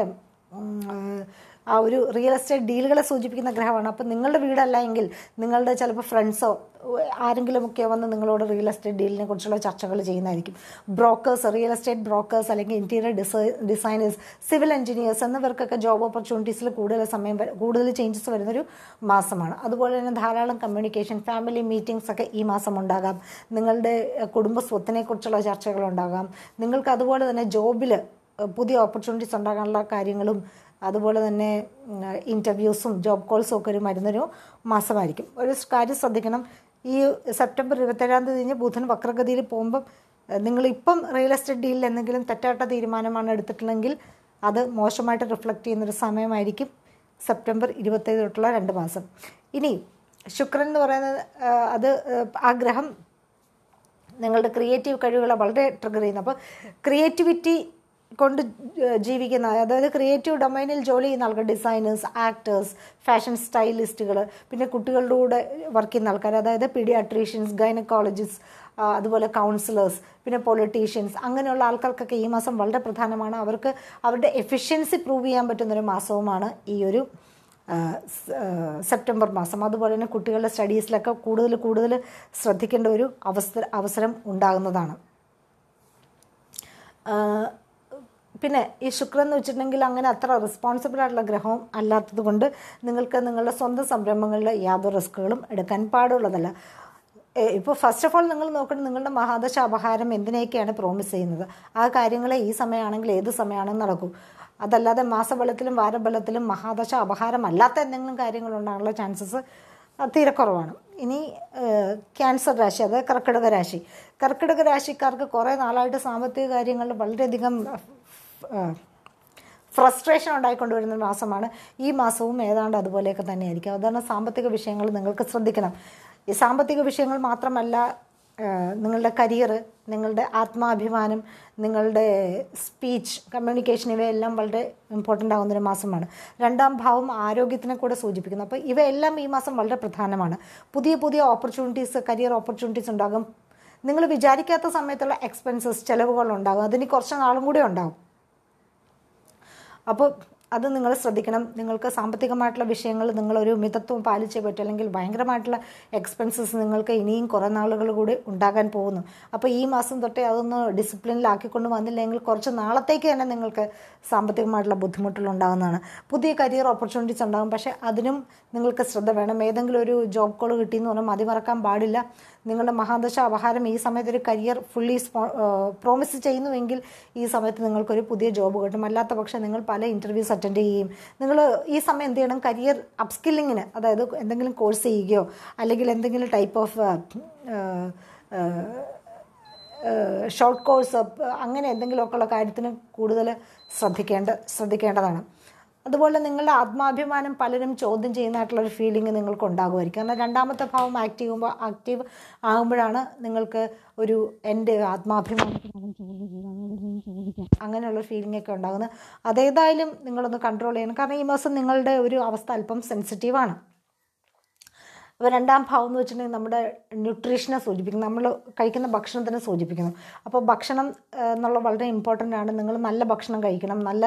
[SPEAKER 1] ആ ഒരു റിയൽ എസ്റ്റേറ്റ് ഡീലുകളെ സൂചിപ്പിക്കുന്ന ഗ്രഹമാണ് അപ്പോൾ നിങ്ങളുടെ വീടല്ല എങ്കിൽ നിങ്ങളുടെ ചിലപ്പോൾ ഫ്രണ്ട്സോ ആരെങ്കിലുമൊക്കെ വന്ന് നിങ്ങളോട് റിയൽ എസ്റ്റേറ്റ് ഡീലിനെ കുറിച്ചുള്ള ചർച്ചകൾ ചെയ്യുന്നതായിരിക്കും ബ്രോക്കേഴ്സ് റിയൽ എസ്റ്റേറ്റ് ബ്രോക്കേഴ്സ് അല്ലെങ്കിൽ ഇൻറ്റീരിയർ ഡിസൈ ഡിസൈനേഴ്സ് സിവിൽ എഞ്ചിനീയേഴ്സ് എന്നിവർക്കൊക്കെ ജോബ് ഓപ്പർച്യൂണിറ്റീസിൽ കൂടുതൽ സമയം കൂടുതൽ ചേഞ്ചസ് വരുന്നൊരു മാസമാണ് അതുപോലെ തന്നെ ധാരാളം കമ്മ്യൂണിക്കേഷൻ ഫാമിലി മീറ്റിംഗ്സ് ഒക്കെ ഈ മാസം ഉണ്ടാകാം നിങ്ങളുടെ കുടുംബ സ്വത്തിനെ കുറിച്ചുള്ള ചർച്ചകൾ ഉണ്ടാകാം നിങ്ങൾക്ക് അതുപോലെ തന്നെ ജോബിൽ പുതിയ ഓപ്പർച്യൂണിറ്റീസ് ഉണ്ടാകാനുള്ള കാര്യങ്ങളും അതുപോലെ തന്നെ ഇൻ്റർവ്യൂസും ജോബ് കോൾസും ഒക്കെ ഒരു മരുന്നൊരു മാസമായിരിക്കും ഒരു കാര്യം ശ്രദ്ധിക്കണം ഈ സെപ്റ്റംബർ ഇരുപത്തേഴാം തീയതി കഴിഞ്ഞ് ബുധൻ വക്രഗതിയിൽ പോകുമ്പം നിങ്ങളിപ്പം റിയൽ എസ്റ്റേറ്റ് ഡീലിൽ എന്തെങ്കിലും തെറ്റായിട്ട തീരുമാനമാണ് എടുത്തിട്ടുള്ളെങ്കിൽ അത് മോശമായിട്ട് റിഫ്ലക്റ്റ് ചെയ്യുന്നൊരു സമയമായിരിക്കും സെപ്റ്റംബർ ഇരുപത്തേഴ് തൊട്ടുള്ള രണ്ട് മാസം ഇനി ശുക്രൻ എന്ന് പറയുന്നത് അത് ആ ഗ്രഹം നിങ്ങളുടെ ക്രിയേറ്റീവ് കഴിവുകളെ വളരെ ട്രിഗർ ചെയ്യുന്നു അപ്പോൾ ക്രിയേറ്റിവിറ്റി കൊണ്ട് ജീവിക്കുന്ന അതായത് ക്രിയേറ്റീവ് ഡൊമൈനിൽ ജോലി ചെയ്യുന്ന ആൾക്കാർ ഡിസൈനേഴ്സ് ആക്ടേഴ്സ് ഫാഷൻ സ്റ്റൈലിസ്റ്റുകൾ പിന്നെ കുട്ടികളുടെ കൂടെ വർക്ക് ചെയ്യുന്ന ആൾക്കാർ അതായത് പീഡിയാട്രീഷ്യൻസ് ഗൈനക്കോളജിസ്റ്റ് അതുപോലെ കൗൺസിലേഴ്സ് പിന്നെ പൊളിറ്റീഷ്യൻസ് അങ്ങനെയുള്ള ആൾക്കാർക്കൊക്കെ ഈ മാസം വളരെ പ്രധാനമാണ് അവർക്ക് അവരുടെ എഫിഷ്യൻസി പ്രൂവ് ചെയ്യാൻ പറ്റുന്നൊരു മാസവുമാണ് ഈ ഒരു സെപ്റ്റംബർ മാസം അതുപോലെ തന്നെ കുട്ടികളുടെ സ്റ്റഡീസിലൊക്കെ കൂടുതൽ കൂടുതൽ ശ്രദ്ധിക്കേണ്ട ഒരു അവസര അവസരം ഉണ്ടാകുന്നതാണ് പിന്നെ ഈ ശുക്രൻ എന്ന് വെച്ചിട്ടുണ്ടെങ്കിൽ അങ്ങനെ അത്ര റെസ്പോൺസിബിൾ ആയിട്ടുള്ള ഗ്രഹവും അല്ലാത്തത് കൊണ്ട് നിങ്ങൾക്ക് നിങ്ങളുടെ സ്വന്തം സംരംഭങ്ങളിൽ യാതൊരു റിസ്ക്കുകളും എടുക്കാൻ പാടുള്ളതല്ല ഇപ്പോൾ ഫസ്റ്റ് ഓഫ് ഓൾ നിങ്ങൾ നോക്കണം നിങ്ങളുടെ മഹാദശ അപഹാരം എന്തിനൊക്കെയാണ് പ്രോമിസ് ചെയ്യുന്നത് ആ കാര്യങ്ങളെ ഈ സമയമാണെങ്കിൽ ഏത് സമയമാണെന്ന് നടക്കൂ അതല്ലാതെ മാസബലത്തിലും വാരബലത്തിലും മഹാദശ അപഹാരം അല്ലാത്ത എന്തെങ്കിലും കാര്യങ്ങൾ ഉണ്ടാകാനുള്ള ചാൻസസ് തീരെ കുറവാണ് ഇനി ക്യാൻസർ രാശി അതായത് കർക്കിടക രാശി കർക്കിടക രാശിക്കാർക്ക് കുറേ നാളായിട്ട് സാമ്പത്തിക കാര്യങ്ങളിൽ വളരെയധികം ഫ്രസ്ട്രേഷൻ ഉണ്ടായിക്കൊണ്ടുവരുന്ന മാസമാണ് ഈ മാസവും ഏതാണ്ട് അതുപോലെയൊക്കെ തന്നെയായിരിക്കും അതാണ് സാമ്പത്തിക വിഷയങ്ങൾ നിങ്ങൾക്ക് ശ്രദ്ധിക്കണം ഈ സാമ്പത്തിക വിഷയങ്ങൾ മാത്രമല്ല നിങ്ങളുടെ കരിയർ നിങ്ങളുടെ ആത്മാഭിമാനം നിങ്ങളുടെ സ്പീച്ച് കമ്മ്യൂണിക്കേഷൻ ഇവയെല്ലാം വളരെ ഇമ്പോർട്ടൻ്റ് ആകുന്നൊരു മാസമാണ് രണ്ടാം ഭാവം ആരോഗ്യത്തിനെ കൂടെ സൂചിപ്പിക്കുന്നു അപ്പോൾ ഇവയെല്ലാം ഈ മാസം വളരെ പ്രധാനമാണ് പുതിയ പുതിയ ഓപ്പർച്യൂണിറ്റീസ് കരിയർ ഓപ്പർച്യൂണിറ്റീസ് ഉണ്ടാകും നിങ്ങൾ വിചാരിക്കാത്ത സമയത്തുള്ള എക്സ്പെൻസസ് ചിലവുകൾ ഉണ്ടാകും അതിന് കുറച്ച് നാളും കൂടെ ഉണ്ടാകും അപ്പോൾ അത് നിങ്ങൾ ശ്രദ്ധിക്കണം നിങ്ങൾക്ക് സാമ്പത്തികമായിട്ടുള്ള വിഷയങ്ങൾ നിങ്ങളൊരു മിതത്വം പാലിച്ചേ പറ്റും അല്ലെങ്കിൽ ഭയങ്കരമായിട്ടുള്ള എക്സ്പെൻസസ് നിങ്ങൾക്ക് ഇനിയും കുറേ നാളുകൾ കൂടി ഉണ്ടാകാൻ പോകുന്നു അപ്പോൾ ഈ മാസം തൊട്ടേ അതൊന്ന് ഡിസിപ്ലിനിലാക്കിക്കൊണ്ട് വന്നില്ലെങ്കിൽ കുറച്ച് നാളത്തേക്ക് തന്നെ നിങ്ങൾക്ക് സാമ്പത്തികമായിട്ടുള്ള ബുദ്ധിമുട്ടുകൾ ഉണ്ടാകുന്നതാണ് പുതിയ കരിയർ ഓപ്പർച്യൂണിറ്റീസ് ഉണ്ടാകും പക്ഷേ അതിനും നിങ്ങൾക്ക് ശ്രദ്ധ വേണം ഏതെങ്കിലും ഒരു ജോബ് കോൾ കിട്ടിയെന്ന് പറഞ്ഞാൽ മതിമറക്കാൻ പാടില്ല നിങ്ങളുടെ മഹാദശ അപഹാരം ഈ സമയത്ത് ഒരു കരിയർ ഫുള്ളി പ്രോമിസ് ചെയ്യുന്നുവെങ്കിൽ ഈ സമയത്ത് നിങ്ങൾക്കൊരു പുതിയ ജോബ് കിട്ടും അല്ലാത്ത പക്ഷേ നിങ്ങൾ പല ഇൻ്റർവ്യൂസ് അറ്റൻഡ് ചെയ്യുകയും നിങ്ങൾ ഈ സമയം എന്ത് ചെയ്യണം കരിയർ അപ്സ്കില്ലിങ്ങിന് അതായത് എന്തെങ്കിലും കോഴ്സ് ചെയ്യുകയോ അല്ലെങ്കിൽ എന്തെങ്കിലും ടൈപ്പ് ഓഫ് ഷോർട്ട് കോഴ്സ് അങ്ങനെ എന്തെങ്കിലുമൊക്കെ ഉള്ള കാര്യത്തിന് കൂടുതൽ ശ്രദ്ധിക്കേണ്ട ശ്രദ്ധിക്കേണ്ടതാണ് അതുപോലെ നിങ്ങളുടെ ആത്മാഭിമാനം പലരും ചോദ്യം ചെയ്യുന്നതായിട്ടുള്ള ഒരു ഫീലിംഗ് നിങ്ങൾക്ക് ഉണ്ടാകുമായിരിക്കും കാരണം രണ്ടാമത്തെ ഭാവം ആക്റ്റീവ് ആകുമ്പോൾ ആക്റ്റീവ് ആകുമ്പോഴാണ് നിങ്ങൾക്ക് ഒരു എൻ്റെ ആത്മാഭിമാനത്തിനാണ് ചോദ്യം ചോദിക്കാം അങ്ങനെയുള്ള ഫീലിംഗ് ഒക്കെ ഉണ്ടാകുന്നത് അതേതായാലും നിങ്ങളൊന്ന് കൺട്രോൾ ചെയ്യണം കാരണം ഈ മാസം നിങ്ങളുടെ ഒരു അവസ്ഥ അല്പം സെൻസിറ്റീവാണ് അപ്പോൾ രണ്ടാം ഭാവം എന്ന് വെച്ചിട്ടുണ്ടെങ്കിൽ നമ്മുടെ ന്യൂട്രീഷനെ സൂചിപ്പിക്കുന്നു നമ്മൾ കഴിക്കുന്ന ഭക്ഷണത്തിനെ സൂചിപ്പിക്കുന്നു അപ്പോൾ ഭക്ഷണം എന്നുള്ള വളരെ ഇമ്പോർട്ടൻ്റ് ആണ് നിങ്ങൾ നല്ല ഭക്ഷണം കഴിക്കണം നല്ല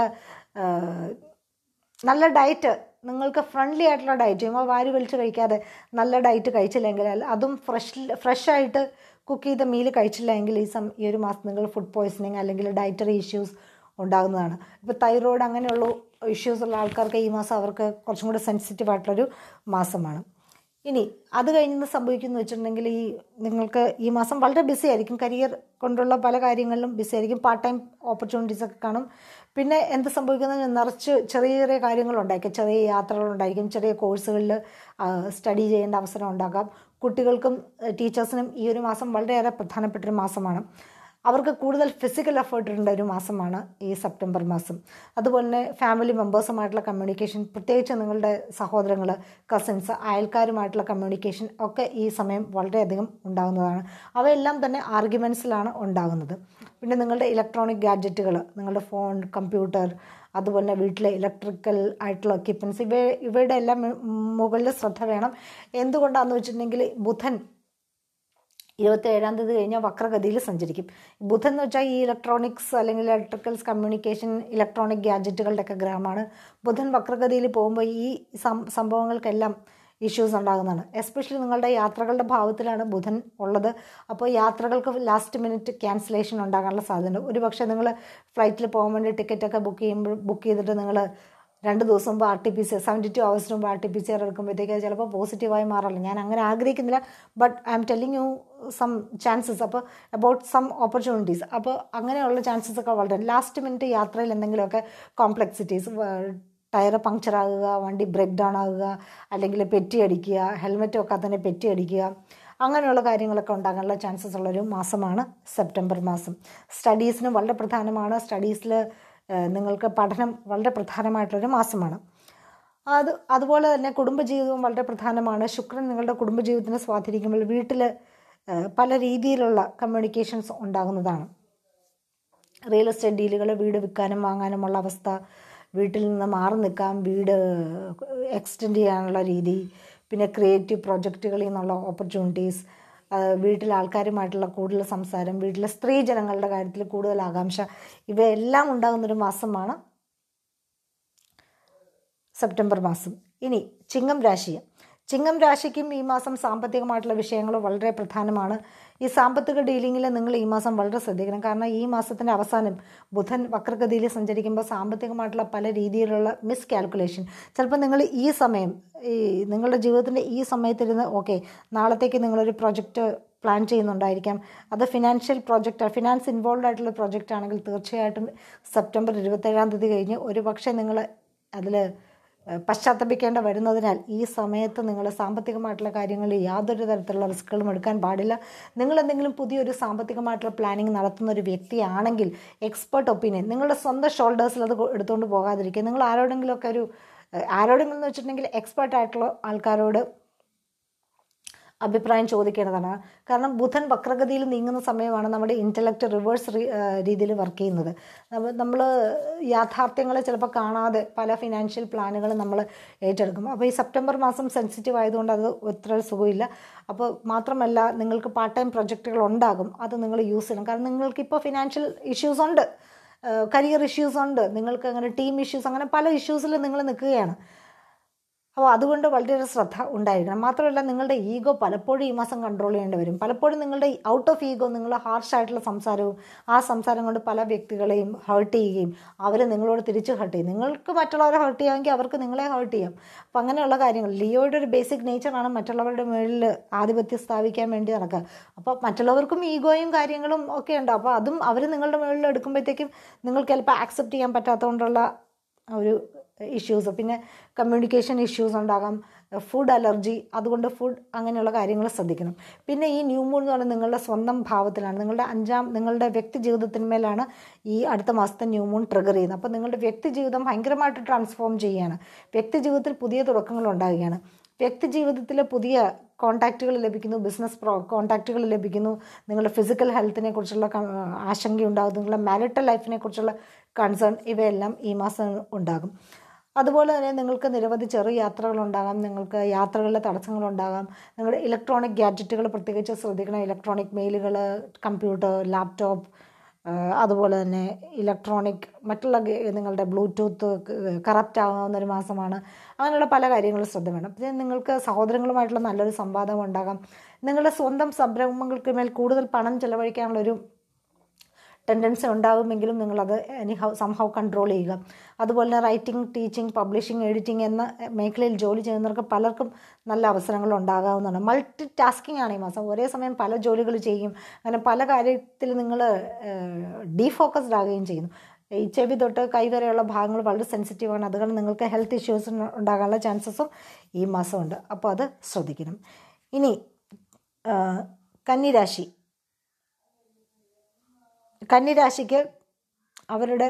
[SPEAKER 1] നല്ല ഡയറ്റ് നിങ്ങൾക്ക് ഫ്രണ്ട്ലി ആയിട്ടുള്ള ഡയറ്റ് നമ്മൾ വാരി വലിച്ച് കഴിക്കാതെ നല്ല ഡയറ്റ് കഴിച്ചില്ലെങ്കിൽ അതും ഫ്രഷ് ഫ്രഷ് ആയിട്ട് കുക്ക് ചെയ്ത മീൽ കഴിച്ചില്ല എങ്കിൽ ഈ സം ഈ ഒരു മാസം നിങ്ങൾ ഫുഡ് പോയ്സണിങ് അല്ലെങ്കിൽ ഡയറ്ററി ഇഷ്യൂസ് ഉണ്ടാകുന്നതാണ് ഇപ്പോൾ തൈറോയ്ഡ് അങ്ങനെയുള്ള ഇഷ്യൂസ് ഉള്ള ആൾക്കാർക്ക് ഈ മാസം അവർക്ക് കുറച്ചും കൂടെ സെൻസിറ്റീവ് ആയിട്ടുള്ളൊരു മാസമാണ് ഇനി അത് കഴിഞ്ഞ് സംഭവിക്കുന്നു വെച്ചിട്ടുണ്ടെങ്കിൽ ഈ നിങ്ങൾക്ക് ഈ മാസം വളരെ ബിസി ആയിരിക്കും കരിയർ കൊണ്ടുള്ള പല കാര്യങ്ങളിലും ബിസി ആയിരിക്കും പാർട്ട് ടൈം ഓപ്പർച്യൂണിറ്റീസ് ഒക്കെ കാണും പിന്നെ എന്ത് സംഭവിക്കുന്നത് നിറച്ച് ചെറിയ ചെറിയ കാര്യങ്ങളുണ്ടായിരിക്കും ചെറിയ യാത്രകളുണ്ടായിരിക്കും ചെറിയ കോഴ്സുകളിൽ സ്റ്റഡി ചെയ്യേണ്ട അവസരം ഉണ്ടാകാം കുട്ടികൾക്കും ടീച്ചേഴ്സിനും ഈ ഒരു മാസം വളരെയേറെ പ്രധാനപ്പെട്ട ഒരു മാസമാണ് അവർക്ക് കൂടുതൽ ഫിസിക്കൽ എഫേർട്ട് ഇടേണ്ട ഒരു മാസമാണ് ഈ സെപ്റ്റംബർ മാസം അതുപോലെ തന്നെ ഫാമിലി മെമ്പേഴ്സുമായിട്ടുള്ള കമ്മ്യൂണിക്കേഷൻ പ്രത്യേകിച്ച് നിങ്ങളുടെ സഹോദരങ്ങൾ കസിൻസ് അയൽക്കാരുമായിട്ടുള്ള കമ്മ്യൂണിക്കേഷൻ ഒക്കെ ഈ സമയം വളരെയധികം ഉണ്ടാകുന്നതാണ് അവയെല്ലാം തന്നെ ആർഗ്യുമെൻസിലാണ് ഉണ്ടാകുന്നത് പിന്നെ നിങ്ങളുടെ ഇലക്ട്രോണിക് ഗാഡ്ജറ്റുകൾ നിങ്ങളുടെ ഫോൺ കമ്പ്യൂട്ടർ അതുപോലെ തന്നെ വീട്ടിലെ ഇലക്ട്രിക്കൽ ആയിട്ടുള്ള എക്യുപ്മെൻറ്റ്സ് ഇവ ഇവയുടെ എല്ലാം മുകളിൽ ശ്രദ്ധ വേണം എന്തുകൊണ്ടാണെന്ന് വെച്ചിട്ടുണ്ടെങ്കിൽ ബുധൻ ഇരുപത്തി ഏഴാം തീയതി കഴിഞ്ഞാൽ വക്രഗതിയിൽ സഞ്ചരിക്കും ബുധൻ എന്ന് വെച്ചാൽ ഈ ഇലക്ട്രോണിക്സ് അല്ലെങ്കിൽ ഇലക്ട്രിക്കൽസ് കമ്മ്യൂണിക്കേഷൻ ഇലക്ട്രോണിക് ഗാഡ്ജറ്റുകളുടെയൊക്കെ ഗ്രഹമാണ് ബുധൻ വക്രഗതിയിൽ പോകുമ്പോൾ ഈ സംഭവങ്ങൾക്കെല്ലാം ഇഷ്യൂസ് ഉണ്ടാകുന്നതാണ് എസ്പെഷ്യലി നിങ്ങളുടെ യാത്രകളുടെ ഭാവത്തിലാണ് ബുധൻ ഉള്ളത് അപ്പോൾ യാത്രകൾക്ക് ലാസ്റ്റ് മിനിറ്റ് ക്യാൻസലേഷൻ ഉണ്ടാകാനുള്ള സാധ്യതയുണ്ട് ഒരു പക്ഷേ നിങ്ങൾ ഫ്ലൈറ്റിൽ പോകാൻ വേണ്ടി ടിക്കറ്റൊക്കെ ബുക്ക് ചെയ്യുമ്പോൾ ബുക്ക് ചെയ്തിട്ട് നിങ്ങൾ രണ്ട് ദിവസം മുമ്പ് R T P C seventy two അവേഴ്സിന് മുമ്പ് R T P C R എടുക്കുമ്പോഴത്തേക്ക് ചിലപ്പോൾ പോസിറ്റീവായി മാറില്ല ഞാൻ അങ്ങനെ ആഗ്രഹിക്കുന്നില്ല but I'm telling you some chances അപ്പോൾ അബൌട്ട് സം ഓപ്പർച്യൂണിറ്റീസ് അപ്പോൾ അങ്ങനെയുള്ള ചാൻസസ് ഒക്കെ വളരെ ലാസ്റ്റ് മിനിറ്റ് യാത്രയിൽ എന്തെങ്കിലുമൊക്കെ കോംപ്ലക്സിറ്റീസ് ടയർ പങ്ക്ചർ ആകുക വണ്ടി ബ്രേക്ക് ഡൗൺ ആകുക അല്ലെങ്കിൽ പെറ്റി അടിക്കുക ഹെൽമെറ്റ് ഒക്കെ തന്നെ പെറ്റി അടിക്കുക അങ്ങനെയുള്ള കാര്യങ്ങളൊക്കെ ഉണ്ടാകാനുള്ള ചാൻസസ് ഉള്ളൊരു മാസമാണ് സെപ്റ്റംബർ മാസം സ്റ്റഡീസിന് വളരെ പ്രധാനമാണ് സ്റ്റഡീസിൽ നിങ്ങൾക്ക് പഠനം വളരെ പ്രധാനമായിട്ടുള്ളൊരു മാസമാണ് അത് അതുപോലെ തന്നെ കുടുംബജീവിതവും വളരെ പ്രധാനമാണ് ശുക്രൻ നിങ്ങളുടെ കുടുംബജീവിതത്തിനെ സ്വാധീനിക്കുമ്പോൾ വീട്ടിൽ പല രീതിയിലുള്ള കമ്മ്യൂണിക്കേഷൻസ് ഉണ്ടാകുന്നതാണ് റിയൽ എസ്റ്റേറ്റ് ഡീലുകൾ വീട് വിൽക്കാനും വാങ്ങാനുമുള്ള അവസ്ഥ വീട്ടിൽ നിന്ന് മാറി നിൽക്കാം വീട് എക്സ്റ്റെൻഡ് ചെയ്യാനുള്ള രീതി പിന്നെ ക്രിയേറ്റീവ് പ്രൊജക്റ്റുകളിൽ നിന്നുള്ള ഓപ്പർച്യൂണിറ്റീസ് വീട്ടിലെ ആൾക്കാരുമായിട്ടുള്ള കൂടുതൽ സംസാരം വീട്ടിലെ സ്ത്രീ ജനങ്ങളുടെ കാര്യത്തിൽ കൂടുതൽ ആകാംക്ഷ ഇവയെല്ലാം ഉണ്ടാകുന്നൊരു മാസമാണ് സെപ്റ്റംബർ മാസം ഇനി ചിങ്ങം രാശി ചിങ്ങം രാശിക്കും ഈ മാസം സാമ്പത്തികമായിട്ടുള്ള വിഷയങ്ങൾ വളരെ പ്രധാനമാണ് ഈ സാമ്പത്തിക ഡീലിങ്ങിൽ നിങ്ങൾ ഈ മാസം വളരെ ശ്രദ്ധിക്കണം കാരണം ഈ മാസത്തിൻ്റെ അവസാനം ബുധൻ വക്രഗതിയിൽ സഞ്ചരിക്കുമ്പോൾ സാമ്പത്തികമായിട്ടുള്ള പല രീതിയിലുള്ള മിസ് കാൽക്കുലേഷൻ ചിലപ്പോൾ നിങ്ങൾ ഈ സമയം ഈ നിങ്ങളുടെ ജീവിതത്തിൻ്റെ ഈ സമയത്തിരുന്ന് ഓക്കെ നാളത്തേക്ക് നിങ്ങളൊരു പ്രൊജക്റ്റ് പ്ലാൻ ചെയ്യുന്നുണ്ടായിരിക്കാം അത് ഫിനാൻഷ്യൽ പ്രോജക്റ്റ് ഫിനാൻസ് ഇൻവോൾവ് ആയിട്ടുള്ള പ്രോജക്റ്റ് ആണെങ്കിൽ തീർച്ചയായിട്ടും സെപ്റ്റംബർ ഇരുപത്തേഴാം തീയതി കഴിഞ്ഞ് ഒരു പക്ഷേ നിങ്ങൾ അതിൽ പശ്ചാത്തപിക്കേണ്ട വരുന്നതിനാൽ ഈ സമയത്ത് നിങ്ങൾ സാമ്പത്തികമായിട്ടുള്ള കാര്യങ്ങളിൽ യാതൊരു തരത്തിലുള്ള റിസ്ക്കുകളും എടുക്കാൻ പാടില്ല നിങ്ങൾ എന്തെങ്കിലും പുതിയൊരു സാമ്പത്തികമായിട്ടുള്ള പ്ലാനിങ് നടത്തുന്ന ഒരു വ്യക്തിയാണെങ്കിൽ എക്സ്പേർട്ട് ഒപ്പീനിയൻ നിങ്ങളുടെ സ്വന്തം ഷോൾഡേഴ്സിൽ അത് എടുത്തുകൊണ്ട് പോകാതിരിക്കുക നിങ്ങൾ ആരോടെങ്കിലുമൊക്കെ ഒരു ആരോടെങ്കിലും എന്ന് വെച്ചിട്ടുണ്ടെങ്കിൽ എക്സ്പേർട്ട് ആയിട്ടുള്ള ആൾക്കാരോട് അഭിപ്രായം ചോദിക്കേണ്ടതാണ് കാരണം ബുധൻ വക്രഗതിയിൽ നീങ്ങുന്ന സമയമാണ് നമ്മുടെ ഇൻ്റലക്റ്റ് റിവേഴ്സ് രീതിയിൽ വർക്ക് ചെയ്യുന്നത് നമ്മൾ യാഥാർത്ഥ്യങ്ങളെ ചിലപ്പോൾ കാണാതെ പല ഫിനാൻഷ്യൽ പ്ലാനുകളും നമ്മൾ ഏറ്റെടുക്കും അപ്പോൾ ഈ സെപ്റ്റംബർ മാസം സെൻസിറ്റീവ് ആയതുകൊണ്ട് അത് ഇത്ര സുഖമില്ല അപ്പോൾ മാത്രമല്ല നിങ്ങൾക്ക് പാർട്ട് ടൈം പ്രൊജക്റ്റുകൾ ഉണ്ടാകും അത് നിങ്ങൾ യൂസ് ചെയ്യണം കാരണം നിങ്ങൾക്കിപ്പോൾ ഫിനാൻഷ്യൽ ഇഷ്യൂസ് ഉണ്ട് കരിയർ ഇഷ്യൂസ് ഉണ്ട് നിങ്ങൾക്ക് അങ്ങനെ ടീം ഇഷ്യൂസ് അങ്ങനെ പല ഇഷ്യൂസിൽ നിങ്ങൾ നിൽക്കുകയാണ് അപ്പോൾ അതുകൊണ്ട് വളരെയേറെ ശ്രദ്ധ ഉണ്ടായിരിക്കണം മാത്രമല്ല നിങ്ങളുടെ ഈഗോ പലപ്പോഴും ഈ മാസം കൺട്രോൾ ചെയ്യേണ്ടി വരും പലപ്പോഴും നിങ്ങളുടെ ഔട്ട് ഓഫ് ഈഗോ നിങ്ങൾ ഹാർഷായിട്ടുള്ള സംസാരവും ആ സംസാരം കൊണ്ട് പല വ്യക്തികളെയും ഹേർട്ട് ചെയ്യുകയും അവർ നിങ്ങളോട് തിരിച്ച് ഹേർട്ട് ചെയ്യും നിങ്ങൾക്ക് മറ്റുള്ളവരെ ഹേർട്ട് ചെയ്യാമെങ്കിൽ അവർക്ക് നിങ്ങളെ ഹേർട്ട് ചെയ്യാം അപ്പം അങ്ങനെയുള്ള കാര്യങ്ങൾ ലിയോയുടെ ഒരു ബേസിക് നേച്ചറാണ് മറ്റുള്ളവരുടെ മുകളിൽ ആധിപത്യം സ്ഥാപിക്കാൻ വേണ്ടി നടക്കുക അപ്പോൾ മറ്റുള്ളവർക്കും ഈഗോയും കാര്യങ്ങളും ഒക്കെ ഉണ്ട് അപ്പോൾ അതും അവർ നിങ്ങളുടെ മുകളിൽ എടുക്കുമ്പോഴത്തേക്കും നിങ്ങൾക്ക് ചിലപ്പോൾ ആക്സെപ്റ്റ് ചെയ്യാൻ പറ്റാത്തതുകൊണ്ടുള്ള ഒരു ഇഷ്യൂസ് പിന്നെ കമ്മ്യൂണിക്കേഷൻ ഇഷ്യൂസ് ഉണ്ടാകാം ഫുഡ് അലർജി അതുകൊണ്ട് ഫുഡ് അങ്ങനെയുള്ള കാര്യങ്ങൾ ശ്രദ്ധിക്കണം പിന്നെ ഈ ന്യൂ മൂൺ എന്ന് പറയുന്നത് നിങ്ങളുടെ സ്വന്തം ഭാവത്തിലാണ് നിങ്ങളുടെ അഞ്ചാം നിങ്ങളുടെ വ്യക്തി ജീവിതത്തിന്മേലാണ് ഈ അടുത്ത മാസത്തെ ന്യൂ മൂൺ ട്രിഗർ ചെയ്യുന്നത് അപ്പോൾ നിങ്ങളുടെ വ്യക്തി ജീവിതം ഭയങ്കരമായിട്ട് ട്രാൻസ്ഫോം ചെയ്യുകയാണ് വ്യക്തി ജീവിതത്തിൽ പുതിയ തുടക്കങ്ങൾ ഉണ്ടാകുകയാണ് വ്യക്തി ജീവിതത്തിൽ പുതിയ കോൺടാക്റ്റുകൾ ലഭിക്കുന്നു ബിസിനസ് പ്രോ കോൺടാക്റ്റുകൾ ലഭിക്കുന്നു നിങ്ങളുടെ ഫിസിക്കൽ ഹെൽത്തിനെ കുറിച്ചുള്ള ആശങ്കയുണ്ടാകും നിങ്ങളുടെ മാരിറ്റൽ ലൈഫിനെ കുറിച്ചുള്ള കൺസേൺ ഇവയെല്ലാം ഈ മാസം ഉണ്ടാകും അതുപോലെ തന്നെ നിങ്ങൾക്ക് നിരവധി ചെറു യാത്രകളുണ്ടാകാം നിങ്ങൾക്ക് യാത്രകളിലെ തടസ്സങ്ങളുണ്ടാകാം നിങ്ങളുടെ ഇലക്ട്രോണിക് ഗാഡ്ജറ്റുകൾ പ്രത്യേകിച്ച് ശ്രദ്ധിക്കണം ഇലക്ട്രോണിക് മെയിലുകൾ കമ്പ്യൂട്ടർ ലാപ്ടോപ്പ് അതുപോലെ തന്നെ ഇലക്ട്രോണിക് മറ്റുള്ള നിങ്ങളുടെ ബ്ലൂടൂത്ത് കറപ്റ്റ് ആകാവുന്ന ഒരു മാസമാണ് അങ്ങനെയുള്ള പല കാര്യങ്ങളും ശ്രദ്ധ വേണം പിന്നെ നിങ്ങൾക്ക് സഹോദരങ്ങളുമായിട്ടുള്ള നല്ലൊരു സംവാദം ഉണ്ടാകാം നിങ്ങളുടെ സ്വന്തം സംരംഭങ്ങൾക്ക് മേൽ കൂടുതൽ പണം ചെലവഴിക്കാനുള്ളൊരു ടെൻഡൻസി ഉണ്ടാകുമെങ്കിലും നിങ്ങളത് എനി ഹൗ സംഹൗ കൺട്രോൾ ചെയ്യുക അതുപോലെ തന്നെ റൈറ്റിംഗ് ടീച്ചിങ് പബ്ലിഷിംഗ് എഡിറ്റിംഗ് എന്ന മേഖലയിൽ ജോലി ചെയ്യുന്നവർക്ക് പലർക്കും നല്ല അവസരങ്ങൾ ഉണ്ടാകാവുന്നതാണ് മൾട്ടി ടാസ്കിംഗ് ആണ് ഈ മാസം ഒരേ സമയം പല ജോലികൾ ചെയ്യും അങ്ങനെ പല കാര്യത്തിൽ നിങ്ങൾ ഡീഫോക്കസ്ഡ് ആകുകയും ചെയ്യുന്നു ഈ ചെവി തൊട്ട് കൈ വരെയുള്ള ഭാഗങ്ങൾ വളരെ സെൻസിറ്റീവാണ് അതുകൊണ്ട് നിങ്ങൾക്ക് ഹെൽത്ത് ഇഷ്യൂസ് ഉണ്ടാകാനുള്ള ചാൻസസും ഈ മാസമുണ്ട് അപ്പോൾ അത് ശ്രദ്ധിക്കണം ഇനി ആ, കന്നിരാശി കന്നിരാശിക്ക് അവരുടെ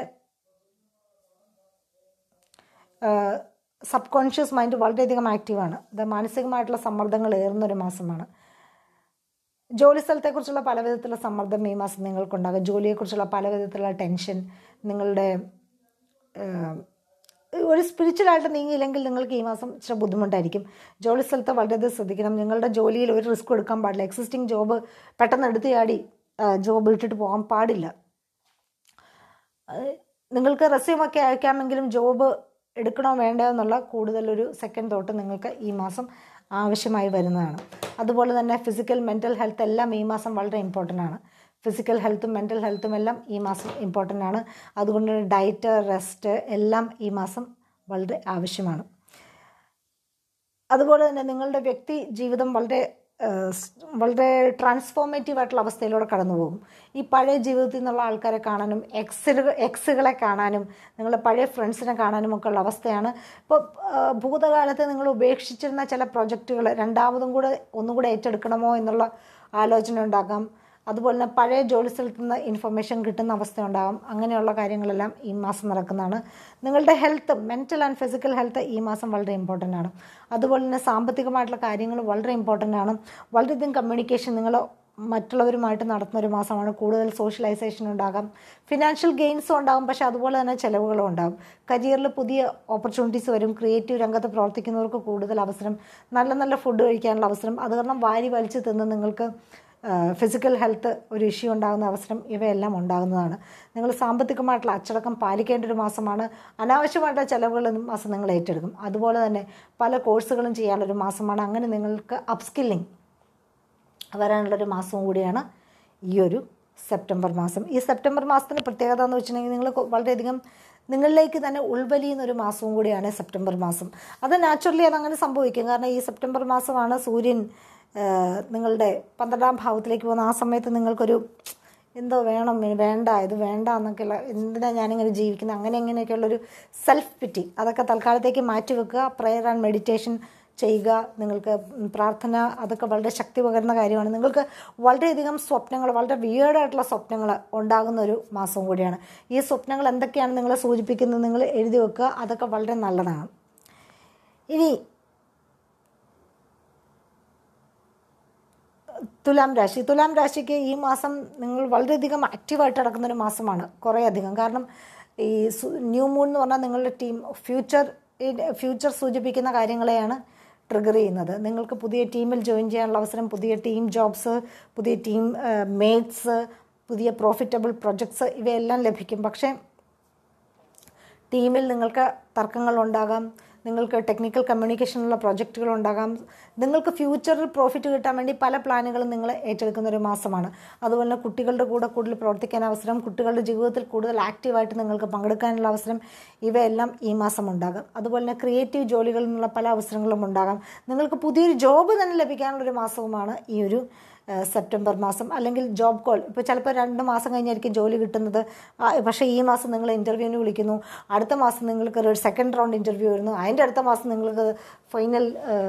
[SPEAKER 1] സബ് കോൺഷ്യസ് മൈൻഡ് വളരെയധികം ആക്റ്റീവാണ് അത് മാനസികമായിട്ടുള്ള സമ്മർദ്ദങ്ങൾ ഏറുന്നൊരു മാസമാണ് ജോലി സ്ഥലത്തെക്കുറിച്ചുള്ള പല വിധത്തിലുള്ള സമ്മർദ്ദം ഈ മാസം നിങ്ങൾക്കുണ്ടാകും ജോലിയെക്കുറിച്ചുള്ള പല വിധത്തിലുള്ള ടെൻഷൻ നിങ്ങളുടെ ഏഹ്, ഒരു സ്പിരിച്വലായിട്ട് നീങ്ങിയില്ലെങ്കിൽ നിങ്ങൾക്ക് ഈ മാസം ഇച്ചിരി ബുദ്ധിമുട്ടായിരിക്കും ജോലി സ്ഥലത്ത് വളരെയധികം ശ്രദ്ധിക്കണം നിങ്ങളുടെ ജോലിയിൽ ഒരു റിസ്ക് എടുക്കാൻ പാടില്ല എക്സിസ്റ്റിംഗ് ജോബ് പെട്ടെന്ന് എടുത്ത് ചാടി ജോബ് ഇട്ടിട്ട് പോകാൻ പാടില്ല ഏഹ്, നിങ്ങൾക്ക് റെസ്യൂമൊക്കെ അയക്കാമെങ്കിലും ജോബ് എടുക്കണോ വേണ്ടോ എന്നുള്ള കൂടുതലൊരു സെക്കൻഡ് തോട്ട് നിങ്ങൾക്ക് ഈ മാസം ആവശ്യമായി വരുന്നതാണ് അതുപോലെ തന്നെ ഫിസിക്കൽ മെൻ്റൽ ഹെൽത്ത് എല്ലാം ഈ മാസം വളരെ ഇമ്പോർട്ടൻ്റ് ആണ് ഫിസിക്കൽ ഹെൽത്തും മെൻ്റൽ ഹെൽത്തും എല്ലാം ഈ മാസം ഇമ്പോർട്ടൻ്റ് ആണ് അതുകൊണ്ട് ഡയറ്റ് റെസ്റ്റ് എല്ലാം ഈ മാസം വളരെ ആവശ്യമാണ് അതുപോലെ തന്നെ നിങ്ങളുടെ വ്യക്തി ജീവിതം വളരെ ഏഹ്, സ് വളരെ ട്രാൻസ്ഫോർമേറ്റീവ് ആയിട്ടുള്ള അവസ്ഥയിലൂടെ കടന്നു പോകും ഈ പഴയ ജീവിതത്തിൽ നിന്നുള്ള ആൾക്കാരെ കാണാനും എക്സുകൾ എക്സുകളെ കാണാനും നിങ്ങളുടെ പഴയ ഫ്രണ്ട്സിനെ കാണാനും ഒക്കെ ഉള്ള അവസ്ഥയാണ് ഇപ്പോൾ ഏഹ്, ഭൂതകാലത്ത് നിങ്ങൾ ഉപേക്ഷിച്ചിരുന്ന ചില പ്രൊജക്റ്റുകൾ രണ്ടാമതും കൂടെ ഒന്നുകൂടെ ഏറ്റെടുക്കണമോ എന്നുള്ള ആലോചന ഉണ്ടാകാം അതുപോലെ തന്നെ പഴയ ജോലി സ്ഥലത്ത് നിന്ന് ഇൻഫർമേഷൻ കിട്ടുന്ന അവസ്ഥ ഉണ്ടാകും അങ്ങനെയുള്ള കാര്യങ്ങളെല്ലാം ഈ മാസം നടക്കുന്നതാണ് നിങ്ങളുടെ health mental and physical health ഈ മാസം വളരെ ഇമ്പോർട്ടൻ്റ് ആണ് അതുപോലെ തന്നെ സാമ്പത്തികമായിട്ടുള്ള കാര്യങ്ങൾ വളരെ ഇമ്പോർട്ടൻ്റ് ആണ് വളരെയധികം കമ്മ്യൂണിക്കേഷൻ നിങ്ങൾ മറ്റുള്ളവരുമായിട്ട് നടത്തുന്ന ഒരു മാസമാണ് കൂടുതൽ സോഷ്യലൈസേഷൻ ഉണ്ടാകാം ഫിനാൻഷ്യൽ ഗെയിൻസും ഉണ്ടാകും പക്ഷേ അതുപോലെ തന്നെ ചിലവുകളും ഉണ്ടാകും കരിയറിൽ പുതിയ ഓപ്പർച്യൂണിറ്റീസ് വരും ക്രിയേറ്റീവ് രംഗത്ത് പ്രവർത്തിക്കുന്നവർക്ക് കൂടുതൽ അവസരം നല്ല നല്ല ഫുഡ് കഴിക്കാനുള്ള അവസരം അത് കാരണം വാരി വലിച്ച് തിന്ന് നിങ്ങൾക്ക് ഫിസിക്കൽ ഹെൽത്ത് ഒരു ഇഷ്യൂ ഉണ്ടാകുന്ന അവസരം ഇവയെല്ലാം ഉണ്ടാകുന്നതാണ് നിങ്ങൾ സാമ്പത്തികമായിട്ടുള്ള അച്ചടക്കം പാലിക്കേണ്ട ഒരു മാസമാണ് അനാവശ്യമായിട്ടുള്ള ചിലവുകൾ ഈ മാസം നിങ്ങൾ ഏറ്റെടുക്കും അതുപോലെ തന്നെ പല കോഴ്സുകളും ചെയ്യാനുള്ളൊരു മാസമാണ് അങ്ങനെ നിങ്ങൾക്ക് അപ്സ്കില്ലിംഗ് വരാനുള്ളൊരു മാസവും കൂടിയാണ് ഈ ഒരു സെപ്റ്റംബർ മാസം ഈ സെപ്റ്റംബർ മാസത്തിന് പ്രത്യേകത എന്ന് വെച്ചിട്ടുണ്ടെങ്കിൽ നിങ്ങൾ കൊ- വളരെയധികം നിങ്ങളിലേക്ക് തന്നെ ഉൾവലിയുന്ന ഒരു മാസവും കൂടിയാണ് സെപ്റ്റംബർ മാസം അത് നാച്ചുറലി അതങ്ങനെ സംഭവിക്കും കാരണം ഈ സെപ്റ്റംബർ മാസമാണ് സൂര്യൻ ആ, നിങ്ങളുടെ പന്ത്രണ്ടാം ഭാവത്തിലേക്ക് പോകുന്ന ആ സമയത്ത് നിങ്ങൾക്കൊരു എന്തോ വേണം ഇനി വേണ്ട ഇത് വേണ്ട എന്നൊക്കെയുള്ള എന്തിനാ ഞാനിങ്ങനെ ജീവിക്കുന്നത് അങ്ങനെ ഇങ്ങനെയൊക്കെയുള്ളൊരു സെൽഫ് പിറ്റി അതൊക്കെ തൽക്കാലത്തേക്ക് മാറ്റി വെക്കുക പ്രെയർ ആൻഡ് മെഡിറ്റേഷൻ ചെയ്യുക നിങ്ങൾക്ക് പ്രാർത്ഥന അതൊക്കെ വളരെ ശക്തി പകരുന്ന കാര്യമാണ് നിങ്ങൾക്ക് വളരെയധികം സ്വപ്നങ്ങൾ വളരെ വിയേർഡായിട്ടുള്ള സ്വപ്നങ്ങൾ ഉണ്ടാകുന്ന ഒരു മാസവും കൂടിയാണ് ഈ സ്വപ്നങ്ങൾ എന്തൊക്കെയാണ് നിങ്ങളെ സൂചിപ്പിക്കുന്നത് നിങ്ങൾ എഴുതി വെക്കുക അതൊക്കെ വളരെ നല്ലതാണ് ഇനി തുലാം രാശി തുലാം രാശിക്ക് ഈ മാസം നിങ്ങൾ വളരെയധികം ആക്റ്റീവായിട്ട് നടക്കുന്ന ഒരു മാസമാണ് കുറേ അധികം കാരണം ഈ സു- ന്യൂ മൂൺ എന്ന് പറഞ്ഞാൽ നിങ്ങളുടെ ടീം ഫ്യൂച്ചർ ഫ്യൂച്ചർ സൂചിപ്പിക്കുന്ന കാര്യങ്ങളെയാണ് ട്രിഗർ ചെയ്യുന്നത് നിങ്ങൾക്ക് പുതിയ ടീമിൽ ജോയിൻ ചെയ്യാനുള്ള അവസരം പുതിയ ടീം ജോബ്സ് പുതിയ ടീം മേറ്റ്സ് പുതിയ പ്രോഫിറ്റബിൾ പ്രൊജക്ട്സ് ഇവയെല്ലാം ലഭിക്കും പക്ഷേ ടീമിൽ നിങ്ങൾക്ക് തർക്കങ്ങൾ ഉണ്ടാകാം നിങ്ങൾക്ക് ടെക്നിക്കൽ കമ്മ്യൂണിക്കേഷനുള്ള പ്രോജക്റ്റുകൾ ഉണ്ടാകാം നിങ്ങൾക്ക് ഫ്യൂച്ചറിൽ പ്രോഫിറ്റ് കിട്ടാൻ വേണ്ടി പല പ്ലാനുകളും നിങ്ങൾ ഏറ്റെടുക്കുന്ന ഒരു മാസമാണ് അതുപോലെ തന്നെ കുട്ടികളുടെ കൂടെ കൂടുതൽ പ്രവർത്തിക്കാൻ അവസരം കുട്ടികളുടെ ജീവിതത്തിൽ കൂടുതൽ ആക്റ്റീവായിട്ട് നിങ്ങൾക്ക് പങ്കെടുക്കാനുള്ള അവസരം ഇവയെല്ലാം ഈ മാസം ഉണ്ടാകാം അതുപോലെ തന്നെ ക്രിയേറ്റീവ് ജോലികളിൽ നിന്നുള്ള പല അവസരങ്ങളും ഉണ്ടാകാം നിങ്ങൾക്ക് പുതിയൊരു ജോബ് തന്നെ ലഭിക്കാനുള്ള ഒരു മാസവുമാണ് ഈ ഒരു ഏഹ് സെപ്റ്റംബർ മാസം അല്ലെങ്കിൽ ജോബ് കോൾ ഇപ്പോൾ ചിലപ്പോൾ രണ്ട് മാസം കഴിഞ്ഞായിരിക്കും ജോലി കിട്ടുന്നത് ആ, പക്ഷേ ഈ മാസം നിങ്ങൾ ഇൻ്റർവ്യൂവിന് വിളിക്കുന്നു അടുത്ത മാസം നിങ്ങൾക്ക് ഒരു സെക്കൻഡ് റൗണ്ട് ഇൻ്റർവ്യൂ വരുന്നു അതിൻ്റെ അടുത്ത മാസം നിങ്ങൾക്ക് ഫൈനൽ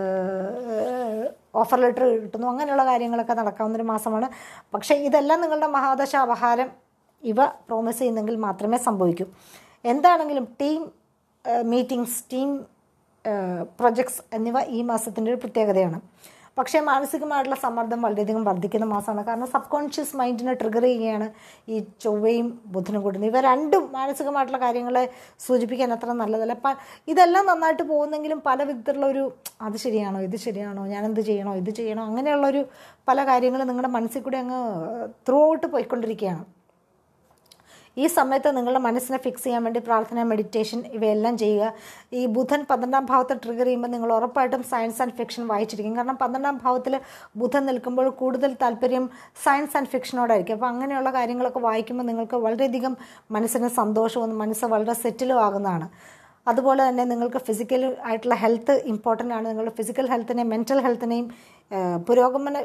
[SPEAKER 1] ഓഫർ ലെറ്റർ കിട്ടുന്നു അങ്ങനെയുള്ള കാര്യങ്ങളൊക്കെ നടക്കാവുന്ന ഒരു മാസമാണ് പക്ഷേ ഇതെല്ലാം നിങ്ങളുടെ മഹാദശ അപഹാരം ഇവ പ്രോമിസ് ചെയ്യുന്നെങ്കിൽ മാത്രമേ സംഭവിക്കൂ എന്താണെങ്കിലും ടീം മീറ്റിംഗ്സ് ടീം പ്രൊജക്ട്സ് എന്നിവ ഈ മാസത്തിൻ്റെ ഒരു പ്രത്യേകതയാണ് പക്ഷേ മാനസികമായിട്ടുള്ള സമ്മർദ്ദം വളരെയധികം വർദ്ധിക്കുന്ന മാസമാണ് കാരണം സബ് കോൺഷ്യസ് മൈൻഡിനെ ട്രിഗർ ചെയ്യുകയാണ് ഈ ചൊവ്വയും ബുധനും കൂടുന്നത് ഇവ രണ്ടും മാനസികമായിട്ടുള്ള കാര്യങ്ങളെ സൂചിപ്പിക്കാൻ അത്ര നല്ലതല്ല പ ഇതെല്ലാം നന്നായിട്ട് പോകുന്നെങ്കിലും പല വിധത്തിലുള്ള ഒരു അത് ശരിയാണോ ഇത് ശരിയാണോ ഞാൻ എന്ത് ചെയ്യണോ ഇത് ചെയ്യണോ അങ്ങനെയുള്ളൊരു പല കാര്യങ്ങളും നിങ്ങളുടെ മനസ്സിൽ കൂടി അങ്ങ് ത്രൂ ഔട്ട് പോയിക്കൊണ്ടിരിക്കുകയാണ് ഈ സമയത്ത് നിങ്ങളുടെ മനസ്സിനെ ഫിക്സ് ചെയ്യാൻ വേണ്ടി പ്രാർത്ഥന മെഡിറ്റേഷൻ ഇവയെല്ലാം ചെയ്യുക ഈ ബുധൻ പന്ത്രണ്ടാം ഭാവത്തെ ട്രിഗർ ചെയ്യുമ്പോൾ നിങ്ങൾ ഉറപ്പായിട്ടും സയൻസ് ആൻഡ് ഫിക്ഷൻ വായിച്ചിരിക്കും കാരണം പന്ത്രണ്ടാം ഭാവത്തിൽ ബുധൻ നിൽക്കുമ്പോൾ കൂടുതൽ താല്പര്യം സയൻസ് ആൻഡ് ഫിക്ഷനോടായിരിക്കും അപ്പോൾ അങ്ങനെയുള്ള കാര്യങ്ങളൊക്കെ വായിക്കുമ്പോൾ നിങ്ങൾക്ക് വളരെയധികം മനസ്സിന് സന്തോഷവും മനസ്സ് വളരെ സെറ്റിലും ആകുന്നതാണ് അതുപോലെ തന്നെ നിങ്ങൾക്ക് ഫിസിക്കൽ ആയിട്ടുള്ള ഹെൽത്ത് ഇമ്പോർട്ടൻ്റ് ആണ് നിങ്ങളുടെ ഫിസിക്കൽ ഹെൽത്തിനെയും മെൻറ്റൽ ഹെൽത്തിനെയും പുരോഗമന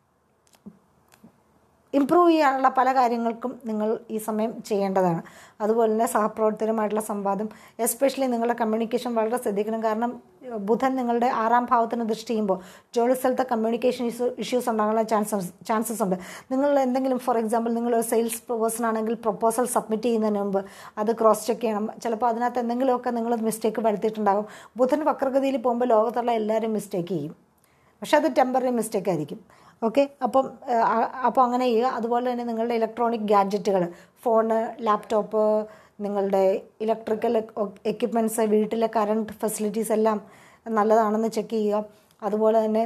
[SPEAKER 1] ഇമ്പ്രൂവ് ചെയ്യാനുള്ള പല കാര്യങ്ങൾക്കും നിങ്ങൾ ഈ സമയം ചെയ്യേണ്ടതാണ് അതുപോലെ തന്നെ സഹപ്രവർത്തകരുമായിട്ടുള്ള സംവാദം എസ്പെഷ്യലി നിങ്ങളുടെ കമ്മ്യൂണിക്കേഷൻ വളരെ ശ്രദ്ധിക്കണം കാരണം ബുധൻ നിങ്ങളുടെ ആറാം ഭാവത്തിന് ദൃഷ്ടി ചെയ്യുമ്പോൾ ജോലി സ്ഥലത്തെ കമ്മ്യൂണിക്കേഷൻ ഇഷ്യൂ ഇഷ്യൂസ് ഉണ്ടാകാനുള്ള ചാൻസസ് ചാൻസസ് ഉണ്ട് നിങ്ങൾ എന്തെങ്കിലും ഫോർ എക്സാമ്പിൾ നിങ്ങൾ ഒരു സെയിൽസ് പേഴ്സൺ ആണെങ്കിൽ പ്രപ്പോസൽ സബ്മിറ്റ് ചെയ്യുന്നതിന് മുമ്പ് അത് ക്രോസ് ചെക്ക് ചെയ്യണം ചിലപ്പോൾ അതിനകത്ത് എന്തെങ്കിലുമൊക്കെ നിങ്ങൾ മിസ്റ്റേക്ക് വരുത്തിയിട്ടുണ്ടാകും ബുധൻ വക്രഗതിയിൽ പോകുമ്പോൾ ലോകത്തുള്ള എല്ലാവരും മിസ്റ്റേക്ക് ചെയ്യും പക്ഷെ അത് ടെമ്പററി മിസ്റ്റേക്ക് ആയിരിക്കും ഓക്കെ അപ്പം അപ്പോൾ അങ്ങനെ ചെയ്യുക അതുപോലെ തന്നെ നിങ്ങളുടെ ഇലക്ട്രോണിക് ഗാഡ്ജറ്റുകൾ ഫോണ് ലാപ്ടോപ്പ് നിങ്ങളുടെ ഇലക്ട്രിക്കൽ എക്യുപ്മെൻറ്റ്സ് വീട്ടിലെ കറണ്ട് ഫെസിലിറ്റീസ് എല്ലാം നല്ലതാണെന്ന് ചെക്ക് ചെയ്യുക അതുപോലെ തന്നെ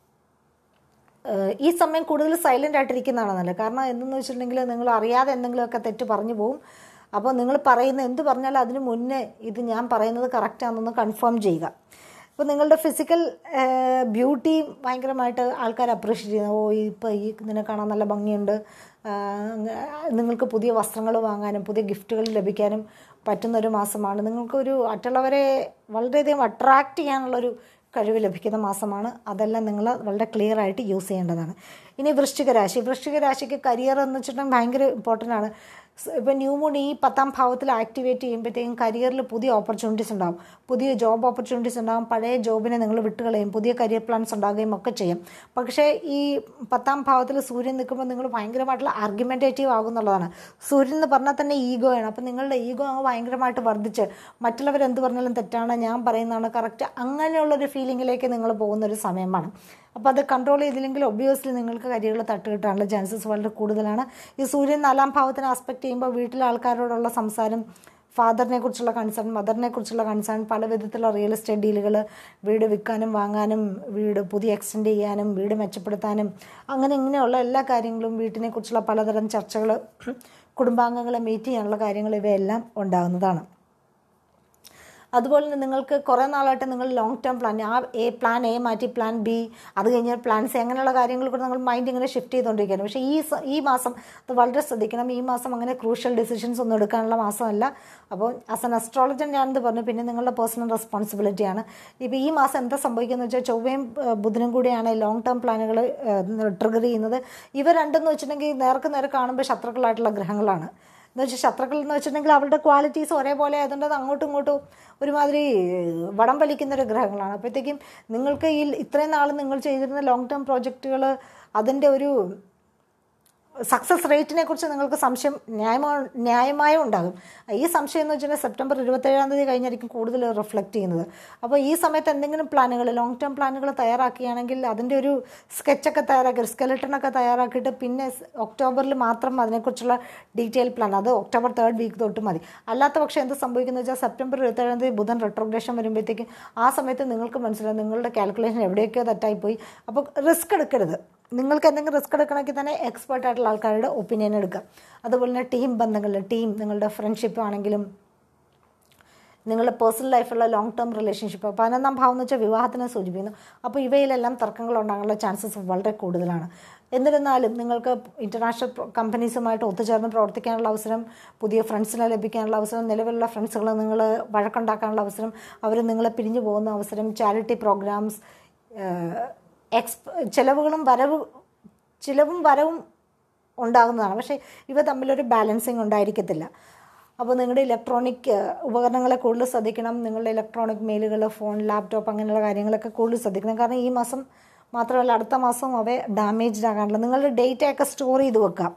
[SPEAKER 1] ഈ സമയം കൂടുതൽ സൈലൻ്റ് ആയിട്ടിരിക്കുന്നതാണ് നല്ലത് കാരണം എന്തെന്ന് വെച്ചിട്ടുണ്ടെങ്കിൽ നിങ്ങൾ അറിയാതെ എന്തെങ്കിലുമൊക്കെ തെറ്റ് പറഞ്ഞു പോകും അപ്പോൾ നിങ്ങൾ പറയുന്ന എന്ത് പറഞ്ഞാലും അതിന് മുന്നേ ഇത് ഞാൻ പറയുന്നത് കറക്റ്റാണെന്നൊന്ന് കൺഫേം ചെയ്യുക ഇപ്പോൾ നിങ്ങളുടെ ഫിസിക്കൽ ബ്യൂട്ടി ഭയങ്കരമായിട്ട് ആൾക്കാർ അപ്രീഷിയേറ്റ് ചെയ്യുന്നു ഓ ഇപ്പോൾ ഈ ഇതിനെ കാണാൻ നല്ല ഭംഗിയുണ്ട് നിങ്ങൾക്ക് പുതിയ വസ്ത്രങ്ങൾ വാങ്ങാനും പുതിയ ഗിഫ്റ്റുകൾ ലഭിക്കാനും പറ്റുന്നൊരു മാസമാണ് നിങ്ങൾക്കൊരു മറ്റുള്ളവരെ വളരെയധികം അട്രാക്റ്റ് ചെയ്യാനുള്ളൊരു കഴിവ് ലഭിക്കുന്ന മാസമാണ് അതെല്ലാം നിങ്ങൾ വളരെ ക്ലിയർ ആയിട്ട് യൂസ് ചെയ്യേണ്ടതാണ് ഇനി വൃശ്ചിക രാശി വൃശ്ചിക രാശിക്ക് കരിയർ എന്ന് വെച്ചിട്ടുണ്ടെങ്കിൽ ഭയങ്കര ഇമ്പോർട്ടൻ്റ് ആണ് ഇപ്പം ന്യൂ മൂൺ ഈ പത്താം ഭാവത്തിൽ ആക്ടിവേറ്റ് ചെയ്യുമ്പോഴത്തേക്കും കരിയറിൽ പുതിയ ഓപ്പർച്യൂണിറ്റീസ് ഉണ്ടാകും പുതിയ ജോബ് ഓപ്പർച്യൂണിറ്റീസ് ഉണ്ടാകും പഴയ ജോബിനെ നിങ്ങൾ വിട്ടുകളയും പുതിയ കരിയർ പ്ലാൻസ് ഉണ്ടാകുകയും ഒക്കെ ചെയ്യും പക്ഷേ ഈ പത്താം ഭാവത്തിൽ സൂര്യൻ നിൽക്കുമ്പോൾ നിങ്ങൾ ഭയങ്കരമായിട്ടുള്ള ആർഗ്യുമെൻറ്റേറ്റീവ് ആകുന്നുള്ളതാണ് സൂര്യൻ എന്ന് പറഞ്ഞാൽ തന്നെ ഈഗോയാണ് അപ്പം നിങ്ങളുടെ ഈഗോ അങ്ങ് ഭയങ്കരമായിട്ട് വർദ്ധിച്ച് മറ്റുള്ളവർ എന്ത് പറഞ്ഞാലും തെറ്റാണ് ഞാൻ പറയുന്നതാണ് കറക്റ്റ് അങ്ങനെയുള്ളൊരു ഫീലിങ്ങിലേക്ക് നിങ്ങൾ പോകുന്ന ഒരു സമയമാണ് അപ്പോൾ അത് കൺട്രോൾ ചെയ്തില്ലെങ്കിൽ ഒബ്വിയസ്ലി നിങ്ങൾക്ക് കരിയറിൽ തട്ട് കിട്ടാനുള്ള ചാൻസസ് വളരെ കൂടുതലാണ് ഈ സൂര്യൻ നാലാം ഭാവത്തിന് ആസ്പെക്ട് ചെയ്യുമ്പോൾ വീട്ടിലെ ആൾക്കാരോടുള്ള സംസാരം ഫാദറിനെ കുറിച്ചുള്ള കൺസേൺ മദറിനെ കുറിച്ചുള്ള കൺസേൺ പല വിധത്തിലുള്ള റിയൽ എസ്റ്റേറ്റ് ഡീലുകൾ വീട് വിൽക്കാനും വാങ്ങാനും വീട് പുതിയ എക്സ്റ്റെൻഡ് ചെയ്യാനും വീട് മെച്ചപ്പെടുത്താനും അങ്ങനെ ഇങ്ങനെയുള്ള എല്ലാ കാര്യങ്ങളും വീട്ടിനെ കുറിച്ചുള്ള പലതരം ചർച്ചകൾ കുടുംബാംഗങ്ങളെ മീറ്റ് ചെയ്യാനുള്ള കാര്യങ്ങൾ ഇവയെല്ലാം ഉണ്ടാകുന്നതാണ് അതുപോലെ തന്നെ നിങ്ങൾക്ക് കുറേ നാളായിട്ട് നിങ്ങൾ ലോങ് ടേം പ്ലാൻ ആ എ പ്ലാൻ എ മാറ്റി പ്ലാൻ ബി അത് കഴിഞ്ഞാൽ പ്ലാൻ സി അങ്ങനെയുള്ള കാര്യങ്ങൾ കൂടെ നിങ്ങൾ മൈൻഡ് ഇങ്ങനെ ഷിഫ്റ്റ് ചെയ്തുകൊണ്ടിരിക്കുകയാണ് പക്ഷേ ഈ ഈ മാസം അത് വളരെ ശ്രദ്ധിക്കണം ഈ മാസം അങ്ങനെ ക്രൂഷ്യൽ ഡിസിഷൻസ് ഒന്നും എടുക്കാനുള്ള മാസമല്ല അപ്പോൾ ആസ് എൻ അസ്ട്രോളജർ ഞാനെന്ന് പറഞ്ഞു പിന്നെ നിങ്ങളുടെ പേഴ്സണൽ റെസ്പോൺസിബിലിറ്റിയാണ് ഇപ്പോൾ ഈ മാസം എന്താ സംഭവിക്കുന്നത് വെച്ചാൽ ചൊവ്വയും ബുധനും കൂടിയാണ് ലോങ് ടേം പ്ലാനുകൾ ട്രിഗർ ചെയ്യുന്നത് ഇവ രണ്ടെന്ന് വെച്ചിട്ടുണ്ടെങ്കിൽ നേർക്ക് നേരെ കാണുമ്പോൾ ശത്രുക്കളായിട്ടുള്ള ഗ്രഹങ്ങളാണ് എന്ന് വെച്ചാൽ ശത്രുക്കൾ എന്ന് വെച്ചിട്ടുണ്ടെങ്കിൽ അവരുടെ ക്വാളിറ്റീസ് ഒരേപോലെ ആയതുകൊണ്ട് അത് അങ്ങോട്ടും ഇങ്ങോട്ടും ഒരുമാതിരി വടം വലിക്കുന്ന ഒരു ഗ്രഹങ്ങളാണ് അപ്പോഴത്തേക്കും നിങ്ങൾക്ക് ഈ ഇത്രയും നാൾ നിങ്ങൾ ചെയ്തിരുന്ന ലോങ് ടേം പ്രോജക്റ്റുകൾ അതിൻ്റെ ഒരു സക്സസ് റേറ്റിനെ കുറിച്ച് നിങ്ങൾക്ക് സംശയം ന്യായമാ ന്യായമായും ഉണ്ടാകും ഈ സംശയം എന്ന് വെച്ചിട്ടുണ്ടെങ്കിൽ സെപ്റ്റംബർ ഇരുപത്തേഴാം തീയതി കഴിഞ്ഞായിരിക്കും കൂടുതൽ റിഫ്ലക്റ്റ് ചെയ്യുന്നത് അപ്പോൾ ഈ സമയത്ത് എന്തെങ്കിലും പ്ലാനുകൾ ലോങ് ടേം പ്ലാനുകൾ തയ്യാറാക്കുകയാണെങ്കിൽ അതിൻ്റെ ഒരു സ്കെച്ചൊക്കെ തയ്യാറാക്കി സ്കെലട്ടണൊക്കെ തയ്യാറാക്കിയിട്ട് പിന്നെ ഒക്ടോബറിൽ മാത്രം അതിനെക്കുറിച്ചുള്ള ഡീറ്റെയിൽ പ്ലാൻ അത് ഒക്ടോബർ തേർഡ് വീക്ക് തൊട്ട് മതി അല്ലാത്ത പക്ഷേ എന്ത് സംഭവിക്കുന്നത് വെച്ചാൽ സെപ്റ്റംബർ ഇരുപത്തേഴാം തീയതി ബുധൻ റെട്രോഗ്രേഷൻ വരുമ്പോഴത്തേക്കും ആ സമയത്ത് നിങ്ങൾക്ക് മനസ്സിലാവും നിങ്ങളുടെ കാൽക്കുലേഷൻ എവിടെയൊക്കെയോ തെറ്റായിപ്പോയി അപ്പോൾ റിസ്ക് എടുക്കരുത് നിങ്ങൾക്ക് എന്തെങ്കിലും റിസ്ക് എടുക്കണമെങ്കിൽ തന്നെ എക്സ്പേർട്ട് ആയിട്ടുള്ള ആൾക്കാരുടെ ഒപ്പീനിയൻ എടുക്കുക അതുപോലെ തന്നെ ടീം ബന്ധങ്ങളിൽ ടീം നിങ്ങളുടെ ഫ്രണ്ട്ഷിപ്പ് ആണെങ്കിലും നിങ്ങളുടെ പേഴ്സണൽ ലൈഫുള്ള ലോങ് ടേം റിലേഷൻഷിപ്പ് പതിനൊന്നാം ഭാവം എന്ന് വെച്ചാൽ വിവാഹത്തിനെ സൂചിപ്പിക്കുന്നു അപ്പോൾ ഇവയിലെല്ലാം തർക്കങ്ങൾ ഉണ്ടാകാനുള്ള ചാൻസസ് വളരെ കൂടുതലാണ് എന്നിരുന്നാലും നിങ്ങൾക്ക് ഇൻ്റർനാഷണൽ കമ്പനീസുമായിട്ട് ഒത്തുചേർന്ന് പ്രവർത്തിക്കാനുള്ള അവസരം പുതിയ ഫ്രണ്ട്സിനെ ലഭിക്കാനുള്ള അവസരം നിലവിലുള്ള ഫ്രണ്ട്സുകൾ നിങ്ങൾ വഴക്കുണ്ടാക്കാനുള്ള അവസരം അവർ നിങ്ങളെ പിരിഞ്ഞു പോകുന്ന അവസരം ചാരിറ്റി പ്രോഗ്രാംസ് എക്സ് ചിലവുകളും വരവ് ചിലവും വരവും ഉണ്ടാകുന്നതാണ് പക്ഷേ ഇവ തമ്മിലൊരു ബാലൻസിങ് ഉണ്ടായിരിക്കത്തില്ല അപ്പോൾ നിങ്ങളുടെ ഇലക്ട്രോണിക് ഉപകരണങ്ങളെ കൂടുതൽ ശ്രദ്ധിക്കണം നിങ്ങളുടെ ഇലക്ട്രോണിക് മെയിലുകൾ ഫോൺ ലാപ്ടോപ്പ് അങ്ങനെയുള്ള കാര്യങ്ങളൊക്കെ കൂടുതൽ ശ്രദ്ധിക്കണം കാരണം ഈ മാസം മാത്രമല്ല അടുത്ത മാസം അവ ഡാമേജ്ഡ് ആകാനുള്ള നിങ്ങളുടെ ഡേറ്റ ഒക്കെ സ്റ്റോർ ചെയ്ത് വെക്കാം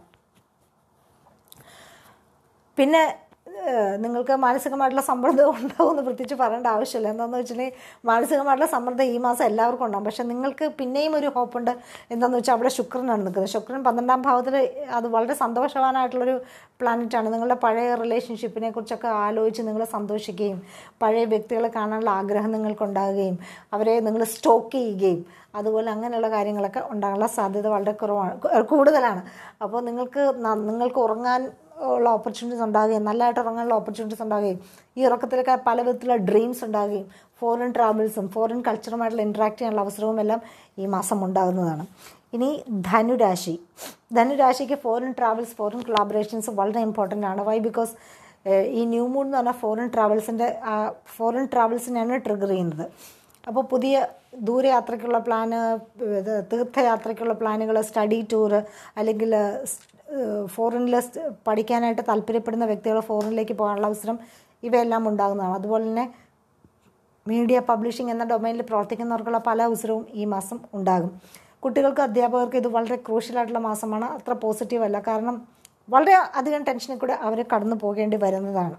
[SPEAKER 1] പിന്നെ നിങ്ങൾക്ക് മാനസികമായിട്ടുള്ള സമ്മർദ്ദം ഉണ്ടാവുമെന്ന് പ്രത്യേകിച്ച് പറയേണ്ട ആവശ്യമില്ല എന്താണെന്ന് വെച്ചിട്ടുണ്ടെങ്കിൽ മാനസികമായിട്ടുള്ള സമ്മർദ്ദം ഈ മാസം എല്ലാവർക്കും ഉണ്ടാകും പക്ഷേ നിങ്ങൾക്ക് പിന്നെയും ഒരു ഹോപ്പുണ്ട് എന്താണെന്ന് വെച്ചാൽ അവിടെ ശുക്രനാണ് നിൽക്കുന്നത് ശുക്രൻ പന്ത്രണ്ടാം ഭാവത്തിൽ അത് വളരെ സന്തോഷവാനായിട്ടുള്ളൊരു പ്ലാനറ്റാണ് നിങ്ങളുടെ പഴയ റിലേഷൻഷിപ്പിനെ കുറിച്ചൊക്കെ ആലോചിച്ച് നിങ്ങൾ സന്തോഷിക്കുകയും പഴയ വ്യക്തികളെ കാണാനുള്ള ആഗ്രഹം നിങ്ങൾക്കുണ്ടാകുകയും അവരെ നിങ്ങൾ സ്റ്റോക്ക് ചെയ്യുകയും അതുപോലെ അങ്ങനെയുള്ള കാര്യങ്ങളൊക്കെ ഉണ്ടാകാനുള്ള സാധ്യത വളരെ കുറവാണ് കൂടുതലാണ് അപ്പോൾ നിങ്ങൾക്ക് നിങ്ങൾക്ക് ഉറങ്ങാൻ ഉള്ള ഓപ്പർച്യൂണിറ്റീസ് ഉണ്ടാകുകയും നല്ലതായിട്ട് ഇറങ്ങാനുള്ള ഓപ്പർച്യൂണിറ്റീസ് ഉണ്ടാകുകയും ഈ ഇറക്കത്തിലൊക്കെ പല വിധത്തിലുള്ള ഡ്രീംസ് ഉണ്ടാകുകയും ഫോറിൻ ട്രാവൽസും ഫോറിൻ കൾച്ചറുമായിട്ടുള്ള ഇൻട്രാക്ട് ചെയ്യാനുള്ള അവസരവും എല്ലാം ഈ മാസം ഉണ്ടാകുന്നതാണ് ഇനി ധനുരാശി ധനുരാശിക്ക് ഫോറിൻ ട്രാവൽസ് ഫോറിൻ കൊളാബറേഷൻസ് വളരെ ഇമ്പോർട്ടൻ്റ് ആണ് വൈ ബിക്കോസ് ഈ ന്യൂ മൂൺ എന്ന് പറഞ്ഞാൽ ഫോറിൻ ട്രാവൽസിൻ്റെ ഫോറിൻ ട്രാവൽസിനെയാണ് ട്രിഗർ ചെയ്യുന്നത് അപ്പോൾ പുതിയ ദൂരയാത്രയ്ക്കുള്ള പ്ലാന് ഇത് തീർത്ഥയാത്രയ്ക്കുള്ള പ്ലാനുകൾ സ്റ്റഡി ടൂറ് അല്ലെങ്കിൽ ഫോറിനിൽ പഠിക്കാനായിട്ട് താല്പര്യപ്പെടുന്ന വ്യക്തികൾ ഫോറിനിലേക്ക് പോകാനുള്ള അവസരം ഇവയെല്ലാം ഉണ്ടാകുന്നതാണ് അതുപോലെ തന്നെ മീഡിയ പബ്ലിഷിംഗ് എന്ന ഡൊമൈനിൽ പ്രവർത്തിക്കുന്നവർക്കുള്ള പല അവസരവും ഈ മാസം ഉണ്ടാകും കുട്ടികൾക്ക് അധ്യാപകർക്ക് ഇത് വളരെ ക്രൂഷ്യലായിട്ടുള്ള മാസമാണ് അത്ര പോസിറ്റീവ് അല്ല കാരണം വളരെ അധികം ടെൻഷനിൽ കൂടെ അവർ കടന്നു പോകേണ്ടി വരുന്നതാണ്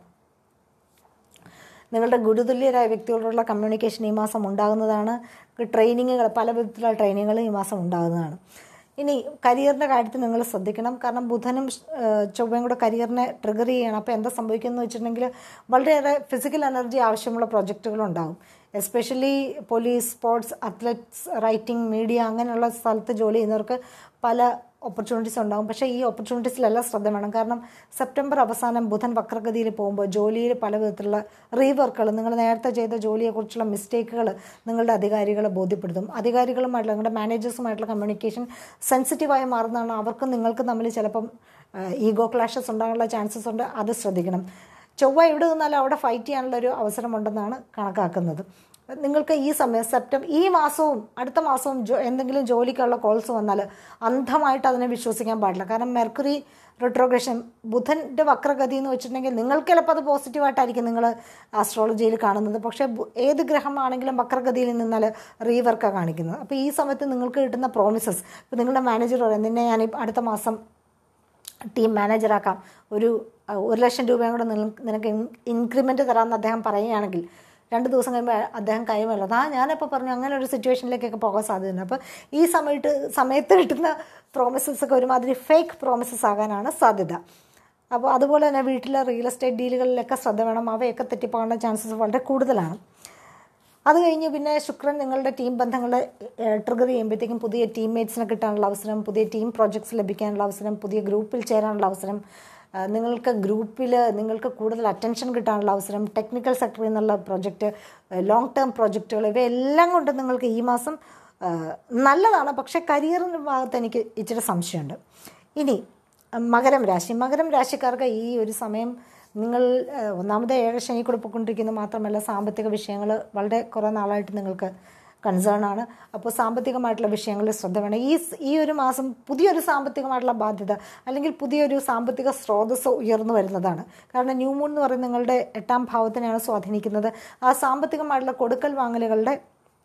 [SPEAKER 1] നിങ്ങളുടെ ഗുരുതുല്യരായ വ്യക്തികളോടുള്ള കമ്മ്യൂണിക്കേഷൻ ഈ മാസം ഉണ്ടാകുന്നതാണ് ട്രെയിനിങ്ങുകൾ പല വിധത്തിലുള്ള ട്രെയിനിങ്ങുകൾ ഈ മാസം ഉണ്ടാകുന്നതാണ് ഇനി കരിയറിൻ്റെ കാര്യത്തിൽ നിങ്ങൾ ശ്രദ്ധിക്കണം കാരണം ബുധനും ഏഹ്, ചൊവ്വയും കൂടെ കരിയറിനെ ട്രിഗർ ചെയ്യണം അപ്പോൾ എന്താ സംഭവിക്കുന്നത് വെച്ചിട്ടുണ്ടെങ്കിൽ വളരെയേറെ ഫിസിക്കൽ എനർജി ആവശ്യമുള്ള പ്രൊജക്റ്റുകൾ ഉണ്ടാകും especially police sports athletes writing media അങ്ങനെയുള്ള സ്ഥലത്ത് ജോലി ചെയ്യുന്നവർക്ക് പല ഓപ്പർച്യൂണിറ്റീസ് ഉണ്ടാകും പക്ഷേ ഈ ഓപ്പർച്യൂണിറ്റീസിലെല്ലാം ശ്രദ്ധ വേണം കാരണം സെപ്റ്റംബർ അവസാനം ബുധൻ വക്രഗതിയിൽ പോകുമ്പോൾ ജോലിയിൽ പല വിധത്തിലുള്ള റീവർക്കുകൾ നിങ്ങൾ നേരത്തെ ചെയ്ത ജോലിയെക്കുറിച്ചുള്ള മിസ്റ്റേക്കുകൾ നിങ്ങളുടെ അധികാരികളെ ബോധ്യപ്പെടുത്തും അധികാരികളുമായിട്ടുള്ള നിങ്ങളുടെ മാനേജേഴ്സുമായിട്ടുള്ള കമ്മ്യൂണിക്കേഷൻ സെൻസിറ്റീവായി മാറുന്നതാണ് അവർക്കും നിങ്ങൾക്കും തമ്മിൽ ചിലപ്പം ഈഗോ ക്ലാഷസ് ഉണ്ടാകാനുള്ള ചാൻസസ് ഉണ്ട് അത് ശ്രദ്ധിക്കണം ചൊവ്വ എവിടെ നിന്നാലും അവിടെ ഫൈറ്റ് ചെയ്യാനുള്ള ഒരു അവസരമുണ്ടെന്നാണ് കണക്കാക്കുന്നത് നിങ്ങൾക്ക് ഈ സമയം സെപ്റ്റംബർ ഈ മാസവും അടുത്ത മാസവും ജോ എന്തെങ്കിലും ജോലിക്കുള്ള കോൾസ് വന്നാൽ അന്ധമായിട്ട് അതിനെ വിശ്വസിക്കാൻ പാടില്ല കാരണം മെർക്കുറി റിട്രോഗ്രഷൻ ബുധൻ്റെ വക്രഗതി എന്ന് വെച്ചിട്ടുണ്ടെങ്കിൽ നിങ്ങൾക്ക് ചിലപ്പോൾ അത് പോസിറ്റീവായിട്ടായിരിക്കും നിങ്ങൾ ആസ്ട്രോളജിയിൽ കാണുന്നത് പക്ഷേ ബു- ഏത് ഗ്രഹമാണെങ്കിലും വക്രഗതിയിൽ നിന്നാൽ റീവർക്കാണ് കാണിക്കുന്നത് അപ്പോൾ ഈ സമയത്ത് നിങ്ങൾക്ക് കിട്ടുന്ന പ്രോമിസസ് ഇപ്പോൾ നിങ്ങളുടെ മാനേജർ പറയും നിന്നെ ഞാൻ ഈ അടുത്ത മാസം ടീം മാനേജറാക്കാം ഒരു അഹ്, ഒരു ലക്ഷം രൂപയും കൂടെ നിന- നിനക്ക് ഇൻക്രിമെൻറ്റ് തരാമെന്ന് അദ്ദേഹം പറയുകയാണെങ്കിൽ രണ്ട് ദിവസം കഴിയുമ്പോൾ അദ്ദേഹം കൈമല്ലോ ആ ഞാനിപ്പോൾ പറഞ്ഞു അങ്ങനെ ഒരു സിറ്റുവേഷനിലേക്കൊക്കെ പോകാൻ സാധ്യതയുണ്ട് അപ്പോൾ ഈ സമയത്ത് സമയത്ത് കിട്ടുന്ന പ്രോമിസസ് ഒക്കെ ഒരുമാതിരി ഫേക്ക് പ്രോമിസസ് ആകാനാണ് സാധ്യത അപ്പോൾ അതുപോലെ തന്നെ വീട്ടിലെ റിയൽ എസ്റ്റേറ്റ് ഡീലുകളിലൊക്കെ ശ്രദ്ധ വേണം അവയൊക്കെ തെറ്റിപ്പോകാനുള്ള ചാൻസസ് വളരെ കൂടുതലാണ് അത് കഴിഞ്ഞ് പിന്നെ ശുക്രൻ നിങ്ങളുടെ ടീം ബന്ധങ്ങളെ ട്രിഗർ ചെയ്യുമ്പോഴത്തേക്കും പുതിയ ടീംമേറ്റ്സിനെ കിട്ടാനുള്ള അവസരം പുതിയ ടീം പ്രോജക്ട്സ് ലഭിക്കാനുള്ള അവസരം പുതിയ ഗ്രൂപ്പിൽ ചേരാനുള്ള അവസരം ആ, നിങ്ങൾക്ക് ഗ്രൂപ്പിൽ നിങ്ങൾക്ക് കൂടുതൽ അറ്റൻഷൻ കിട്ടാനുള്ള അവസരം ടെക്നിക്കൽ സെക്ടറിൽ നിന്നുള്ള പ്രൊജക്റ്റ് ലോങ് ടേം പ്രൊജക്റ്റുകൾ ഇവയെല്ലാം കൊണ്ട് നിങ്ങൾക്ക് ഈ മാസം ആ, നല്ലതാണ് പക്ഷേ കരിയറിൻ്റെ ഭാഗത്ത് എനിക്ക് ഇച്ചിരി സംശയമുണ്ട് ഇനി മകരം രാശി മകരം രാശിക്കാർക്ക് ഈ ഒരു സമയം നിങ്ങൾ ഏഹ്, ഒന്നാമത് ഏഴ് ശനി കൂടെ പോയിക്കൊണ്ടിരിക്കുന്നത് മാത്രമല്ല സാമ്പത്തിക വിഷയങ്ങൾ വളരെ കുറേ നാളായിട്ട് നിങ്ങൾക്ക് കൺസേൺ ആണ് അപ്പോൾ സാമ്പത്തികമായിട്ടുള്ള വിഷയങ്ങളിൽ ശ്രദ്ധ വേണം ഈ സ്- ഈ ഒരു മാസം പുതിയൊരു സാമ്പത്തികമായിട്ടുള്ള ബാധ്യത അല്ലെങ്കിൽ പുതിയൊരു സാമ്പത്തിക സ്രോതസ് ഉയർന്നു വരുന്നതാണ് കാരണം ന്യൂ മൂൺ എന്ന് പറയുന്നത് നിങ്ങളുടെ എട്ടാം ഭാവത്തിനെയാണ് സ്വാധീനിക്കുന്നത് ആ സാമ്പത്തികമായിട്ടുള്ള കൊടുക്കൽ വാങ്ങലുകളുടെ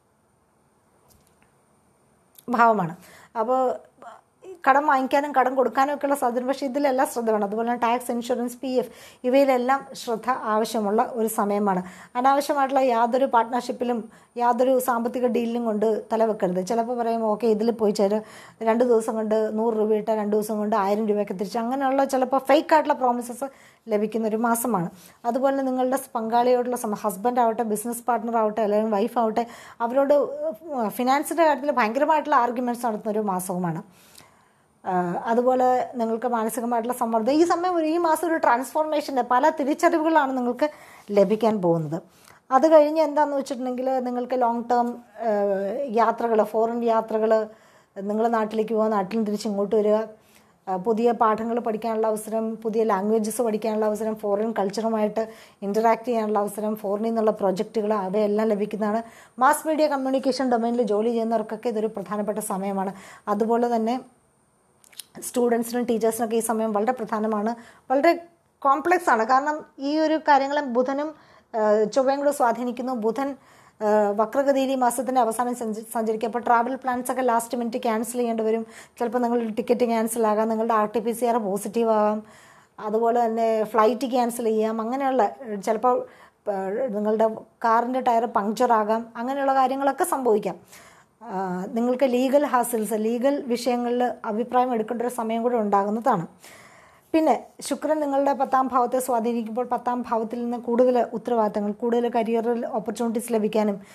[SPEAKER 1] ഭാവമാണ് അപ്പോൾ കടം വാങ്ങിക്കാനും കടം കൊടുക്കാനും ഒക്കെയുള്ള സാധ്യത പക്ഷേ ഇതിലെല്ലാം ശ്രദ്ധ വേണം അതുപോലെ തന്നെ ടാക്സ് ഇൻഷുറൻസ് പി എഫ് ഇവയിലെല്ലാം ശ്രദ്ധ ആവശ്യമുള്ള ഒരു സമയമാണ് അനാവശ്യമായിട്ടുള്ള യാതൊരു പാർട്ട്ണർഷിപ്പിലും യാതൊരു സാമ്പത്തിക ഡീലിലും കൊണ്ട് തലവെക്കരുത് ചിലപ്പോൾ പറയും ഓക്കെ ഇതിൽ പോയി ചേര് രണ്ട് ദിവസം കൊണ്ട് നൂറ് രൂപ ഇട്ടാൽ രണ്ട് ദിവസം കൊണ്ട് ആയിരം രൂപയൊക്കെ തിരിച്ച് അങ്ങനെയുള്ള ചിലപ്പോൾ ഫേക്ക് ആയിട്ടുള്ള പ്രോമിസസ് ലഭിക്കുന്ന ഒരു മാസമാണ് അതുപോലെ തന്നെ നിങ്ങളുടെ പങ്കാളിയോടുള്ള ഹസ്ബൻഡ് ആവട്ടെ ബിസിനസ് പാർട്ട്ണർ ആവട്ടെ അല്ലെങ്കിൽ വൈഫ് ആവട്ടെ അവരോട് ഫിനാൻസിൻ്റെ കാര്യത്തിൽ ഭയങ്കരമായിട്ടുള്ള ആർഗ്യുമെൻറ്റ്സ് നടത്തുന്ന ഒരു മാസവുമാണ് ആഹ് അതുപോലെ നിങ്ങൾക്ക് മാനസികമായിട്ടുള്ള സമ്മർദ്ദം ഈ സമയം ഒരു ഈ മാസം ഒരു ട്രാൻസ്ഫോർമേഷൻ്റെ പല തിരിച്ചറിവുകളാണ് നിങ്ങൾക്ക് ലഭിക്കാൻ പോകുന്നത് അത് കഴിഞ്ഞ് എന്താണെന്ന് വെച്ചിട്ടുണ്ടെങ്കിൽ നിങ്ങൾക്ക് ലോങ് ടേം യാത്രകൾ ഫോറിൻ യാത്രകൾ നിങ്ങൾ നാട്ടിലേക്ക് പോകുക നാട്ടിൽ നിന്ന് തിരിച്ച് ഇങ്ങോട്ട് വരിക ആ, പുതിയ പാഠങ്ങൾ പഠിക്കാനുള്ള അവസരം പുതിയ ലാംഗ്വേജസ് പഠിക്കാനുള്ള അവസരം ഫോറിൻ കൾച്ചറുമായിട്ട് ഇൻറ്ററാക്ട് ചെയ്യാനുള്ള അവസരം ഫോറിനിൽ നിന്നുള്ള പ്രൊജക്റ്റുകൾ അവയെല്ലാം ലഭിക്കുന്നതാണ് മാസ് മീഡിയ കമ്മ്യൂണിക്കേഷൻ ഡൊമൈനിൽ ജോലി ചെയ്യുന്നവർക്കൊക്കെ ഇതൊരു പ്രധാനപ്പെട്ട സമയമാണ് അതുപോലെ തന്നെ സ്റ്റുഡൻസിനും ടീച്ചേഴ്സിനൊക്കെ ഈ സമയം വളരെ പ്രധാനമാണ് വളരെ കോംപ്ലക്സ് ആണ് കാരണം ഈ ഒരു കാര്യങ്ങളെ ബുധനും ആ, ചൊവ്വയും കൂടെ സ്വാധീനിക്കുന്നു ബുധൻ ആ, വക്രഗതിയിൽ ഈ മാസത്തിൻ്റെ അവസാനം സഞ്ച- സഞ്ചരിക്കും അപ്പോൾ ട്രാവൽ പ്ലാൻസ് ഒക്കെ ലാസ്റ്റ് മിനിറ്റ് ക്യാൻസൽ ചെയ്യേണ്ടി വരും ചിലപ്പോൾ നിങ്ങളുടെ ടിക്കറ്റ് ക്യാൻസൽ ആകാം നിങ്ങളുടെ R T P C R positive ആകാം അതുപോലെ തന്നെ ഫ്ലൈറ്റ് ക്യാൻസൽ ചെയ്യാം അങ്ങനെയുള്ള ചിലപ്പോൾ ആ, നിങ്ങളുടെ കാറിൻ്റെ ടയർ പങ്ക്ചർ ആകാം അങ്ങനെയുള്ള കാര്യങ്ങളൊക്കെ സംഭവിക്കാം ആ, നിങ്ങൾക്ക് ലീഗൽ ഹാസിൽസ് ലീഗൽ വിഷയങ്ങളിൽ അഭിപ്രായം എടുക്കേണ്ട ഒരു സമയം കൂടെ ഉണ്ടാകുന്നതാണ് പിന്നെ ശുക്രൻ നിങ്ങളുടെ പത്താം ഭാവത്തെ സ്വാധീനിക്കുമ്പോൾ പത്താം ഭാവത്തിൽ നിന്ന് കൂടുതൽ ഉത്തരവാദിത്തങ്ങൾ കൂടുതൽ കരിയറിൽ ഓപ്പർച്യൂണിറ്റീസ് ലഭിക്കാനും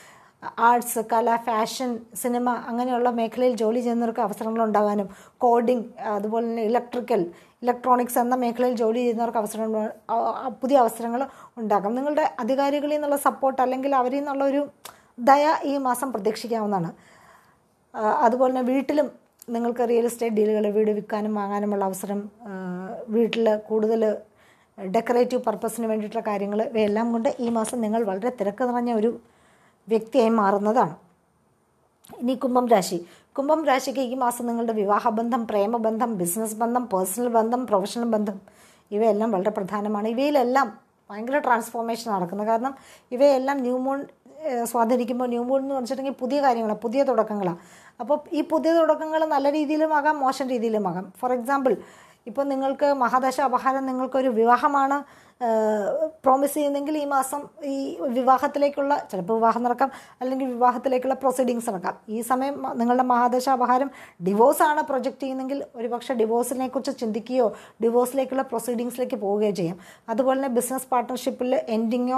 [SPEAKER 1] ആർട്സ് കല ഫാഷൻ സിനിമ അങ്ങനെയുള്ള മേഖലയിൽ ജോലി ചെയ്യുന്നവർക്ക് അവസരങ്ങൾ ഉണ്ടാകാനും കോഡിംഗ് അതുപോലെ തന്നെ ഇലക്ട്രിക്കൽ ഇലക്ട്രോണിക്സ് എന്ന മേഖലയിൽ ജോലി ചെയ്യുന്നവർക്ക് അവസരങ്ങൾ ആ- ആ പുതിയ അവസരങ്ങൾ ഉണ്ടാകാം നിങ്ങളുടെ അധികാരികളിൽ നിന്നുള്ള സപ്പോർട്ട് അല്ലെങ്കിൽ അവരിൽ നിന്നുള്ള ഒരു ദയ ഈ മാസം പ്രതീക്ഷിക്കാവുന്നതാണ് ആ, അതുപോലെ തന്നെ വീട്ടിലും നിങ്ങൾക്ക് റിയൽ എസ്റ്റേറ്റ് ഡീലുകൾ വീട് വിൽക്കാനും വാങ്ങാനുമുള്ള അവസരം വീട്ടിൽ കൂടുതൽ ഡെക്കറേറ്റീവ് പർപ്പസിന് വേണ്ടിയിട്ടുള്ള കാര്യങ്ങൾ ഇവയെല്ലാം കൊണ്ട് ഈ മാസം നിങ്ങൾ വളരെ തിരക്ക് നിറഞ്ഞ ഒരു വ്യക്തിയായി മാറുന്നതാണ് ഇനി കുംഭം രാശി കുംഭം രാശിക്ക് ഈ മാസം നിങ്ങളുടെ വിവാഹബന്ധം പ്രേമബന്ധം ബിസിനസ് ബന്ധം പേഴ്സണൽ ബന്ധം പ്രൊഫഷണൽ ബന്ധം ഇവയെല്ലാം വളരെ പ്രധാനമാണ് ഇവയിലെല്ലാം ഭയങ്കര ട്രാൻസ്ഫോർമേഷൻ നടക്കുന്നത് കാരണം ഇവയെല്ലാം ന്യൂ മൂൺ ഏഹ്, സ്വാധീനിക്കുമ്പോൾ ന്യൂ മൂൺ എന്ന് വെച്ചിട്ടുണ്ടെങ്കിൽ പുതിയ കാര്യങ്ങളാണ് പുതിയ തുടക്കങ്ങളാണ് അപ്പോൾ ഈ പുതിയ തുടക്കങ്ങൾ നല്ല രീതിയിലുമാകാം മോശം രീതിയിലുമാകാം ഫോർ എക്സാമ്പിൾ ഇപ്പോൾ നിങ്ങൾക്ക് മഹാദശ അപഹാരം നിങ്ങൾക്കൊരു വിവാഹമാണ് പ്രോമിസ് ചെയ്യുന്നെങ്കിൽ ഈ മാസം ഈ വിവാഹത്തിലേക്കുള്ള ചിലപ്പോൾ വിവാഹം നടക്കാം അല്ലെങ്കിൽ വിവാഹത്തിലേക്കുള്ള പ്രൊസീഡിങ്സ് നടക്കാം ഈ സമയം മ- നിങ്ങളുടെ മഹാദശ അപഹാരം ഡിവോഴ്സാണ് പ്രൊജക്റ്റ് ചെയ്യുന്നെങ്കിൽ ഒരുപക്ഷെ ഡിവോഴ്സിനെ കുറിച്ച് ചിന്തിക്കുകയോ ഡിവോഴ്സിലേക്കുള്ള പ്രൊസീഡിങ്സിലേക്ക് പോവുകയോ ചെയ്യാം അതുപോലെ തന്നെ ബിസിനസ് പാർട്ട്ണർഷിപ്പിൽ എൻഡിങ്ങോ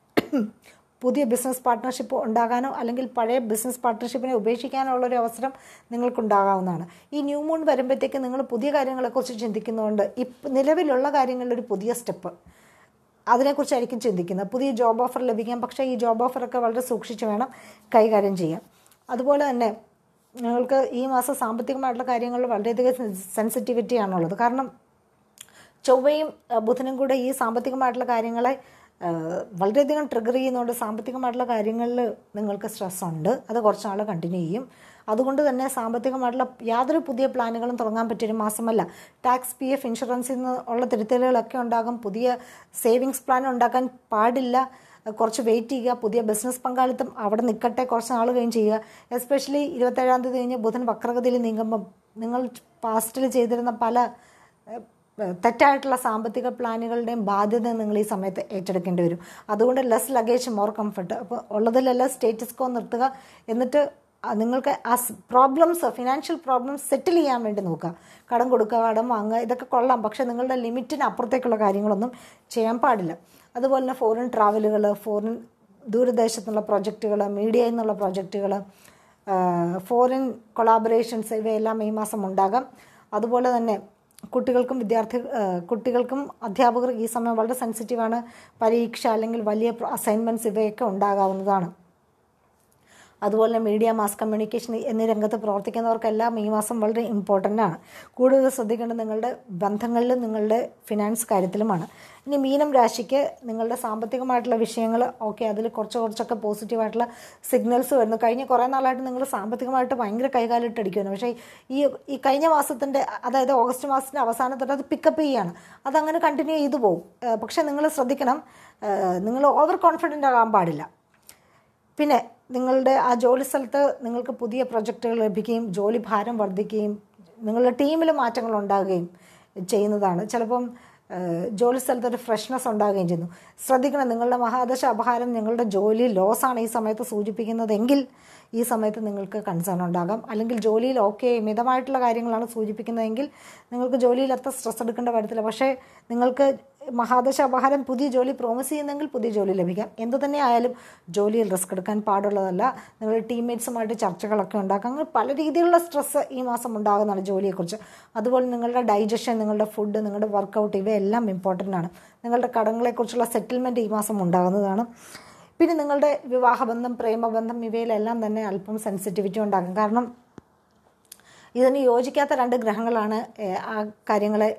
[SPEAKER 1] പുതിയ ബിസിനസ് പാർട്ട്ണർഷിപ്പ് ഉണ്ടാകാനോ അല്ലെങ്കിൽ പഴയ ബിസിനസ് പാർട്ട്ണർഷിപ്പിനെ ഉപേക്ഷിക്കാനോ ഉള്ളൊരു അവസരം നിങ്ങൾക്കുണ്ടാകാവുന്നതാണ് ഈ ന്യൂ മൂൺ വരുമ്പോഴത്തേക്ക് നിങ്ങൾ പുതിയ കാര്യങ്ങളെക്കുറിച്ച് ചിന്തിക്കുന്നതുകൊണ്ട് ഇപ്പം നിലവിലുള്ള കാര്യങ്ങളിൽ ഒരു പുതിയ സ്റ്റെപ്പ് അതിനെക്കുറിച്ചായിരിക്കും ചിന്തിക്കുന്നത് പുതിയ ജോബ് ഓഫർ ലഭിക്കാം പക്ഷേ ഈ ജോബ് ഓഫറൊക്കെ വളരെ സൂക്ഷിച്ച് വേണം കൈകാര്യം ചെയ്യാൻ അതുപോലെ തന്നെ നിങ്ങൾക്ക് ഈ മാസം സാമ്പത്തികമായിട്ടുള്ള കാര്യങ്ങളിൽ വളരെയധികം സെൻസിറ്റിവിറ്റി ആണുള്ളത് കാരണം ചൊവ്വയും അഹ് ബുധനും കൂടെ ഈ സാമ്പത്തികമായിട്ടുള്ള കാര്യങ്ങളെ ആഹ് വളരെയധികം ട്രിഗർ ചെയ്യുന്നതുകൊണ്ട് സാമ്പത്തികമായിട്ടുള്ള കാര്യങ്ങളിൽ നിങ്ങൾക്ക് സ്ട്രെസ് ഉണ്ട് അത് കുറച്ച് നാൾ കണ്ടിന്യൂ ചെയ്യും അതുകൊണ്ട് തന്നെ സാമ്പത്തികമായിട്ടുള്ള യാതൊരു പുതിയ പ്ലാനുകളും തുടങ്ങാൻ പറ്റിയൊരു മാസമല്ല ടാക്സ് പി എഫ് ഇൻഷുറൻസിൽ നിന്ന് ഉള്ള തിരുത്തലുകളൊക്കെ ഉണ്ടാകും പുതിയ സേവിങ്സ് പ്ലാൻ ഉണ്ടാക്കാൻ പാടില്ല കുറച്ച് വെയിറ്റ് ചെയ്യുക പുതിയ ബിസിനസ് പങ്കാളിത്തം അവിടെ നിൽക്കട്ടെ കുറച്ച് നാൾ കഴിഞ്ഞ് ചെയ്യുക എസ്പെഷ്യലി ഇരുപത്തേഴാം തീയതി കഴിഞ്ഞ് ബുധൻ വക്രഗതിയിൽ നീങ്ങുമ്പം നിങ്ങൾ പാസ്റ്റിൽ ചെയ്തിരുന്ന പല ഏഹ്, തെറ്റായിട്ടുള്ള സാമ്പത്തിക പ്ലാനുകളുടെയും ബാധ്യത നിങ്ങൾ ഈ സമയത്ത് ഏറ്റെടുക്കേണ്ടി വരും അതുകൊണ്ട് ലെസ് ലഗേജ് മോർ കംഫർട്ട് അപ്പോൾ ഉള്ളതിലെല്ലാം സ്റ്റേറ്റസ് കോ നിർത്തുക എന്നിട്ട് ആ നിങ്ങൾക്ക് ആ പ്രോബ്ലംസ് ഫിനാൻഷ്യൽ പ്രോബ്ലംസ് സെറ്റിൽ ചെയ്യാൻ വേണ്ടി നോക്കുക കടം കൊടുക്കുക കടം വാങ്ങുക ഇതൊക്കെ കൊള്ളാം പക്ഷേ നിങ്ങളുടെ ലിമിറ്റിന് അപ്പുറത്തേക്കുള്ള കാര്യങ്ങളൊന്നും ചെയ്യാൻ പാടില്ല അതുപോലെ തന്നെ ഫോറിൻ ട്രാവലുകൾ ഫോറിൻ ദൂരദേശത്തുള്ള പ്രൊജക്റ്റുകൾ മീഡിയയിൽ നിന്നുള്ള പ്രൊജക്റ്റുകൾ ഫോറിൻ കൊളാബറേഷൻസ് ഇവയെല്ലാം ഈ മാസം ഉണ്ടാകാം അതുപോലെ തന്നെ കുട്ടികൾക്കും വിദ്യാർത്ഥി ആ, കുട്ടികൾക്കും അധ്യാപകർ ഈ സമയം വളരെ സെൻസിറ്റീവാണ് പരീക്ഷ അല്ലെങ്കിൽ വലിയ അസൈൻമെൻറ്റ്സ് ഇവയൊക്കെ ഉണ്ടാകാവുന്നതാണ് അതുപോലെ തന്നെ മീഡിയ മാസ് കമ്മ്യൂണിക്കേഷൻ എന്നീ രംഗത്ത് പ്രവർത്തിക്കുന്നവർക്കെല്ലാം ഈ മാസം വളരെ ഇമ്പോർട്ടൻ്റ് ആണ് കൂടുതൽ ശ്രദ്ധിക്കേണ്ടത് നിങ്ങളുടെ ബന്ധങ്ങളിലും നിങ്ങളുടെ ഫിനാൻസ് കാര്യത്തിലുമാണ് ഇനി മീനം രാശിക്ക് നിങ്ങളുടെ സാമ്പത്തികമായിട്ടുള്ള വിഷയങ്ങൾ ഓക്കെ അതിൽ കുറച്ച് കുറച്ചൊക്കെ പോസിറ്റീവായിട്ടുള്ള സിഗ്നൽസ് വരുന്നു കഴിഞ്ഞ കുറേ നാളായിട്ട് നിങ്ങൾ സാമ്പത്തികമായിട്ട് ഭയങ്കര കൈകാലിട്ട് അടിക്കുന്നു പക്ഷേ ഈ ഈ കഴിഞ്ഞ മാസത്തിൻ്റെ അതായത് ഓഗസ്റ്റ് മാസത്തിൻ്റെ അവസാനത്തോട്ട് അത് പിക്കപ്പ് ചെയ്യുകയാണ് അതങ്ങനെ കണ്ടിന്യൂ ചെയ്തു പോകും ഏഹ് പക്ഷേ നിങ്ങൾ ശ്രദ്ധിക്കണം നിങ്ങൾ ഓവർ കോൺഫിഡൻ്റ് ആകാൻ പാടില്ല പിന്നെ നിങ്ങളുടെ ആ ജോലി സ്ഥലത്ത് നിങ്ങൾക്ക് പുതിയ പ്രൊജക്റ്റുകൾ ലഭിക്കുകയും ജോലി ഭാരം വർദ്ധിക്കുകയും നിങ്ങളുടെ ടീമിൽ മാറ്റങ്ങൾ ഉണ്ടാകുകയും ചെയ്യുന്നതാണ് ചിലപ്പം ഏഹ്, ജോലി സ്ഥലത്ത് ഒരു ഫ്രഷ്നെസ് ഉണ്ടാകുകയും ചെയ്യുന്നു ശ്രദ്ധിക്കണം നിങ്ങളുടെ മഹാദശ അപഹാരം നിങ്ങളുടെ ജോലി ലോസാണ് ഈ സമയത്ത് സൂചിപ്പിക്കുന്നതെങ്കിൽ ഈ സമയത്ത് നിങ്ങൾക്ക് കൺസേൺ ഉണ്ടാകാം അല്ലെങ്കിൽ ജോലിയിൽ ഓക്കെ മിതമായിട്ടുള്ള കാര്യങ്ങളാണ് സൂചിപ്പിക്കുന്നതെങ്കിൽ നിങ്ങൾക്ക് ജോലിയിൽ അത്ര സ്ട്രെസ് എടുക്കേണ്ട കാര്യത്തില്ല പക്ഷേ നിങ്ങൾക്ക് മഹാദശ അപഹാരം പുതിയ ജോലി പ്രോമിസ് ചെയ്യുന്നെങ്കിൽ പുതിയ ജോലി ലഭിക്കാം എന്ത് തന്നെ ആയാലും ജോലിയിൽ റിസ്ക് എടുക്കാൻ പാടുള്ളതല്ല നിങ്ങളുടെ ടീംമേറ്റ്സുമായിട്ട് ചർച്ചകളൊക്കെ ഉണ്ടാക്കാം അങ്ങനെ പല രീതിയിലുള്ള സ്ട്രെസ്സ് ഈ മാസം ഉണ്ടാകുന്നതാണ് ജോലിയെക്കുറിച്ച് അതുപോലെ നിങ്ങളുടെ ഡൈജഷൻ നിങ്ങളുടെ ഫുഡ് നിങ്ങളുടെ വർക്കൗട്ട് ഇവയെല്ലാം ഇമ്പോർട്ടൻ്റ് ആണ് നിങ്ങളുടെ കടങ്ങളെക്കുറിച്ചുള്ള സെറ്റിൽമെൻറ്റ് ഈ മാസം ഉണ്ടാകുന്നതാണ് പിന്നെ നിങ്ങളുടെ വിവാഹബന്ധം പ്രേമബന്ധം ഇവയിലെല്ലാം തന്നെ അല്പം സെൻസിറ്റിവിറ്റി ഉണ്ടാകും കാരണം ഇതിന് യോജിക്കാത്ത രണ്ട് ഗ്രഹങ്ങളാണ് ഏഹ്, ആ കാര്യങ്ങളെ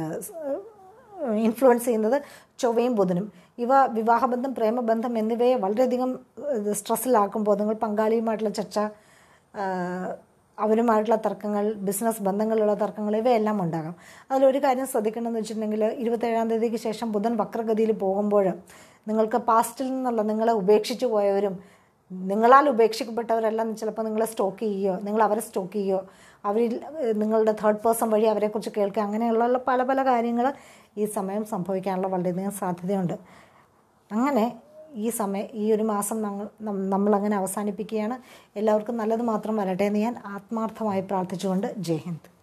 [SPEAKER 1] ഇൻഫ്ലുവൻസ് ചെയ്യുന്നത് ചൊവ്വയും ബുധനും ഇവ വിവാഹബന്ധം പ്രേമബന്ധം എന്നിവയെ വളരെയധികം ഏഹ്, സ്ട്രെസ്സിലാക്കുമ്പോൾ നിങ്ങൾ പങ്കാളിയുമായിട്ടുള്ള ചർച്ച ആഹ്, അവരുമായിട്ടുള്ള തർക്കങ്ങൾ ബിസിനസ് ബന്ധങ്ങളിലുള്ള തർക്കങ്ങൾ ഇവയെല്ലാം ഉണ്ടാകാം അതിലൊരു കാര്യം ശ്രദ്ധിക്കണമെന്ന് വെച്ചിട്ടുണ്ടെങ്കിൽ ഇരുപത്തേഴാം തീയതിക്ക് ശേഷം ബുധൻ വക്രഗതിയിൽ പോകുമ്പോൾ നിങ്ങൾക്ക് പാസ്റ്റിൽ നിന്നുള്ള നിങ്ങളെ ഉപേക്ഷിച്ചു പോയവരും നിങ്ങളാൽ ഉപേക്ഷിക്കപ്പെട്ടവരെല്ലാം ചിലപ്പോൾ നിങ്ങളെ സ്റ്റോക്ക് ചെയ്യുകയോ നിങ്ങൾ അവരെ സ്റ്റോക്ക് ചെയ്യുകയോ അവരിൽ ഏഹ്, നിങ്ങളുടെ തേർഡ് പേഴ്സൺ വഴി അവരെക്കുറിച്ച് കേൾക്കുക അങ്ങനെയുള്ള പല പല കാര്യങ്ങൾ ഈ സമയം സംഭവിക്കാനുള്ള വളരെയധികം സാധ്യതയുണ്ട് അങ്ങനെ ഈ സമയം ഈ ഒരു മാസം ഞങ്ങൾ നം- നമ്മളങ്ങനെ അവസാനിപ്പിക്കുകയാണ് എല്ലാവർക്കും നല്ലത് മാത്രം വരട്ടെ എന്ന് ഞാൻ ആത്മാർത്ഥമായി പ്രാർത്ഥിച്ചുകൊണ്ട് ജയ് ഹിന്ദ്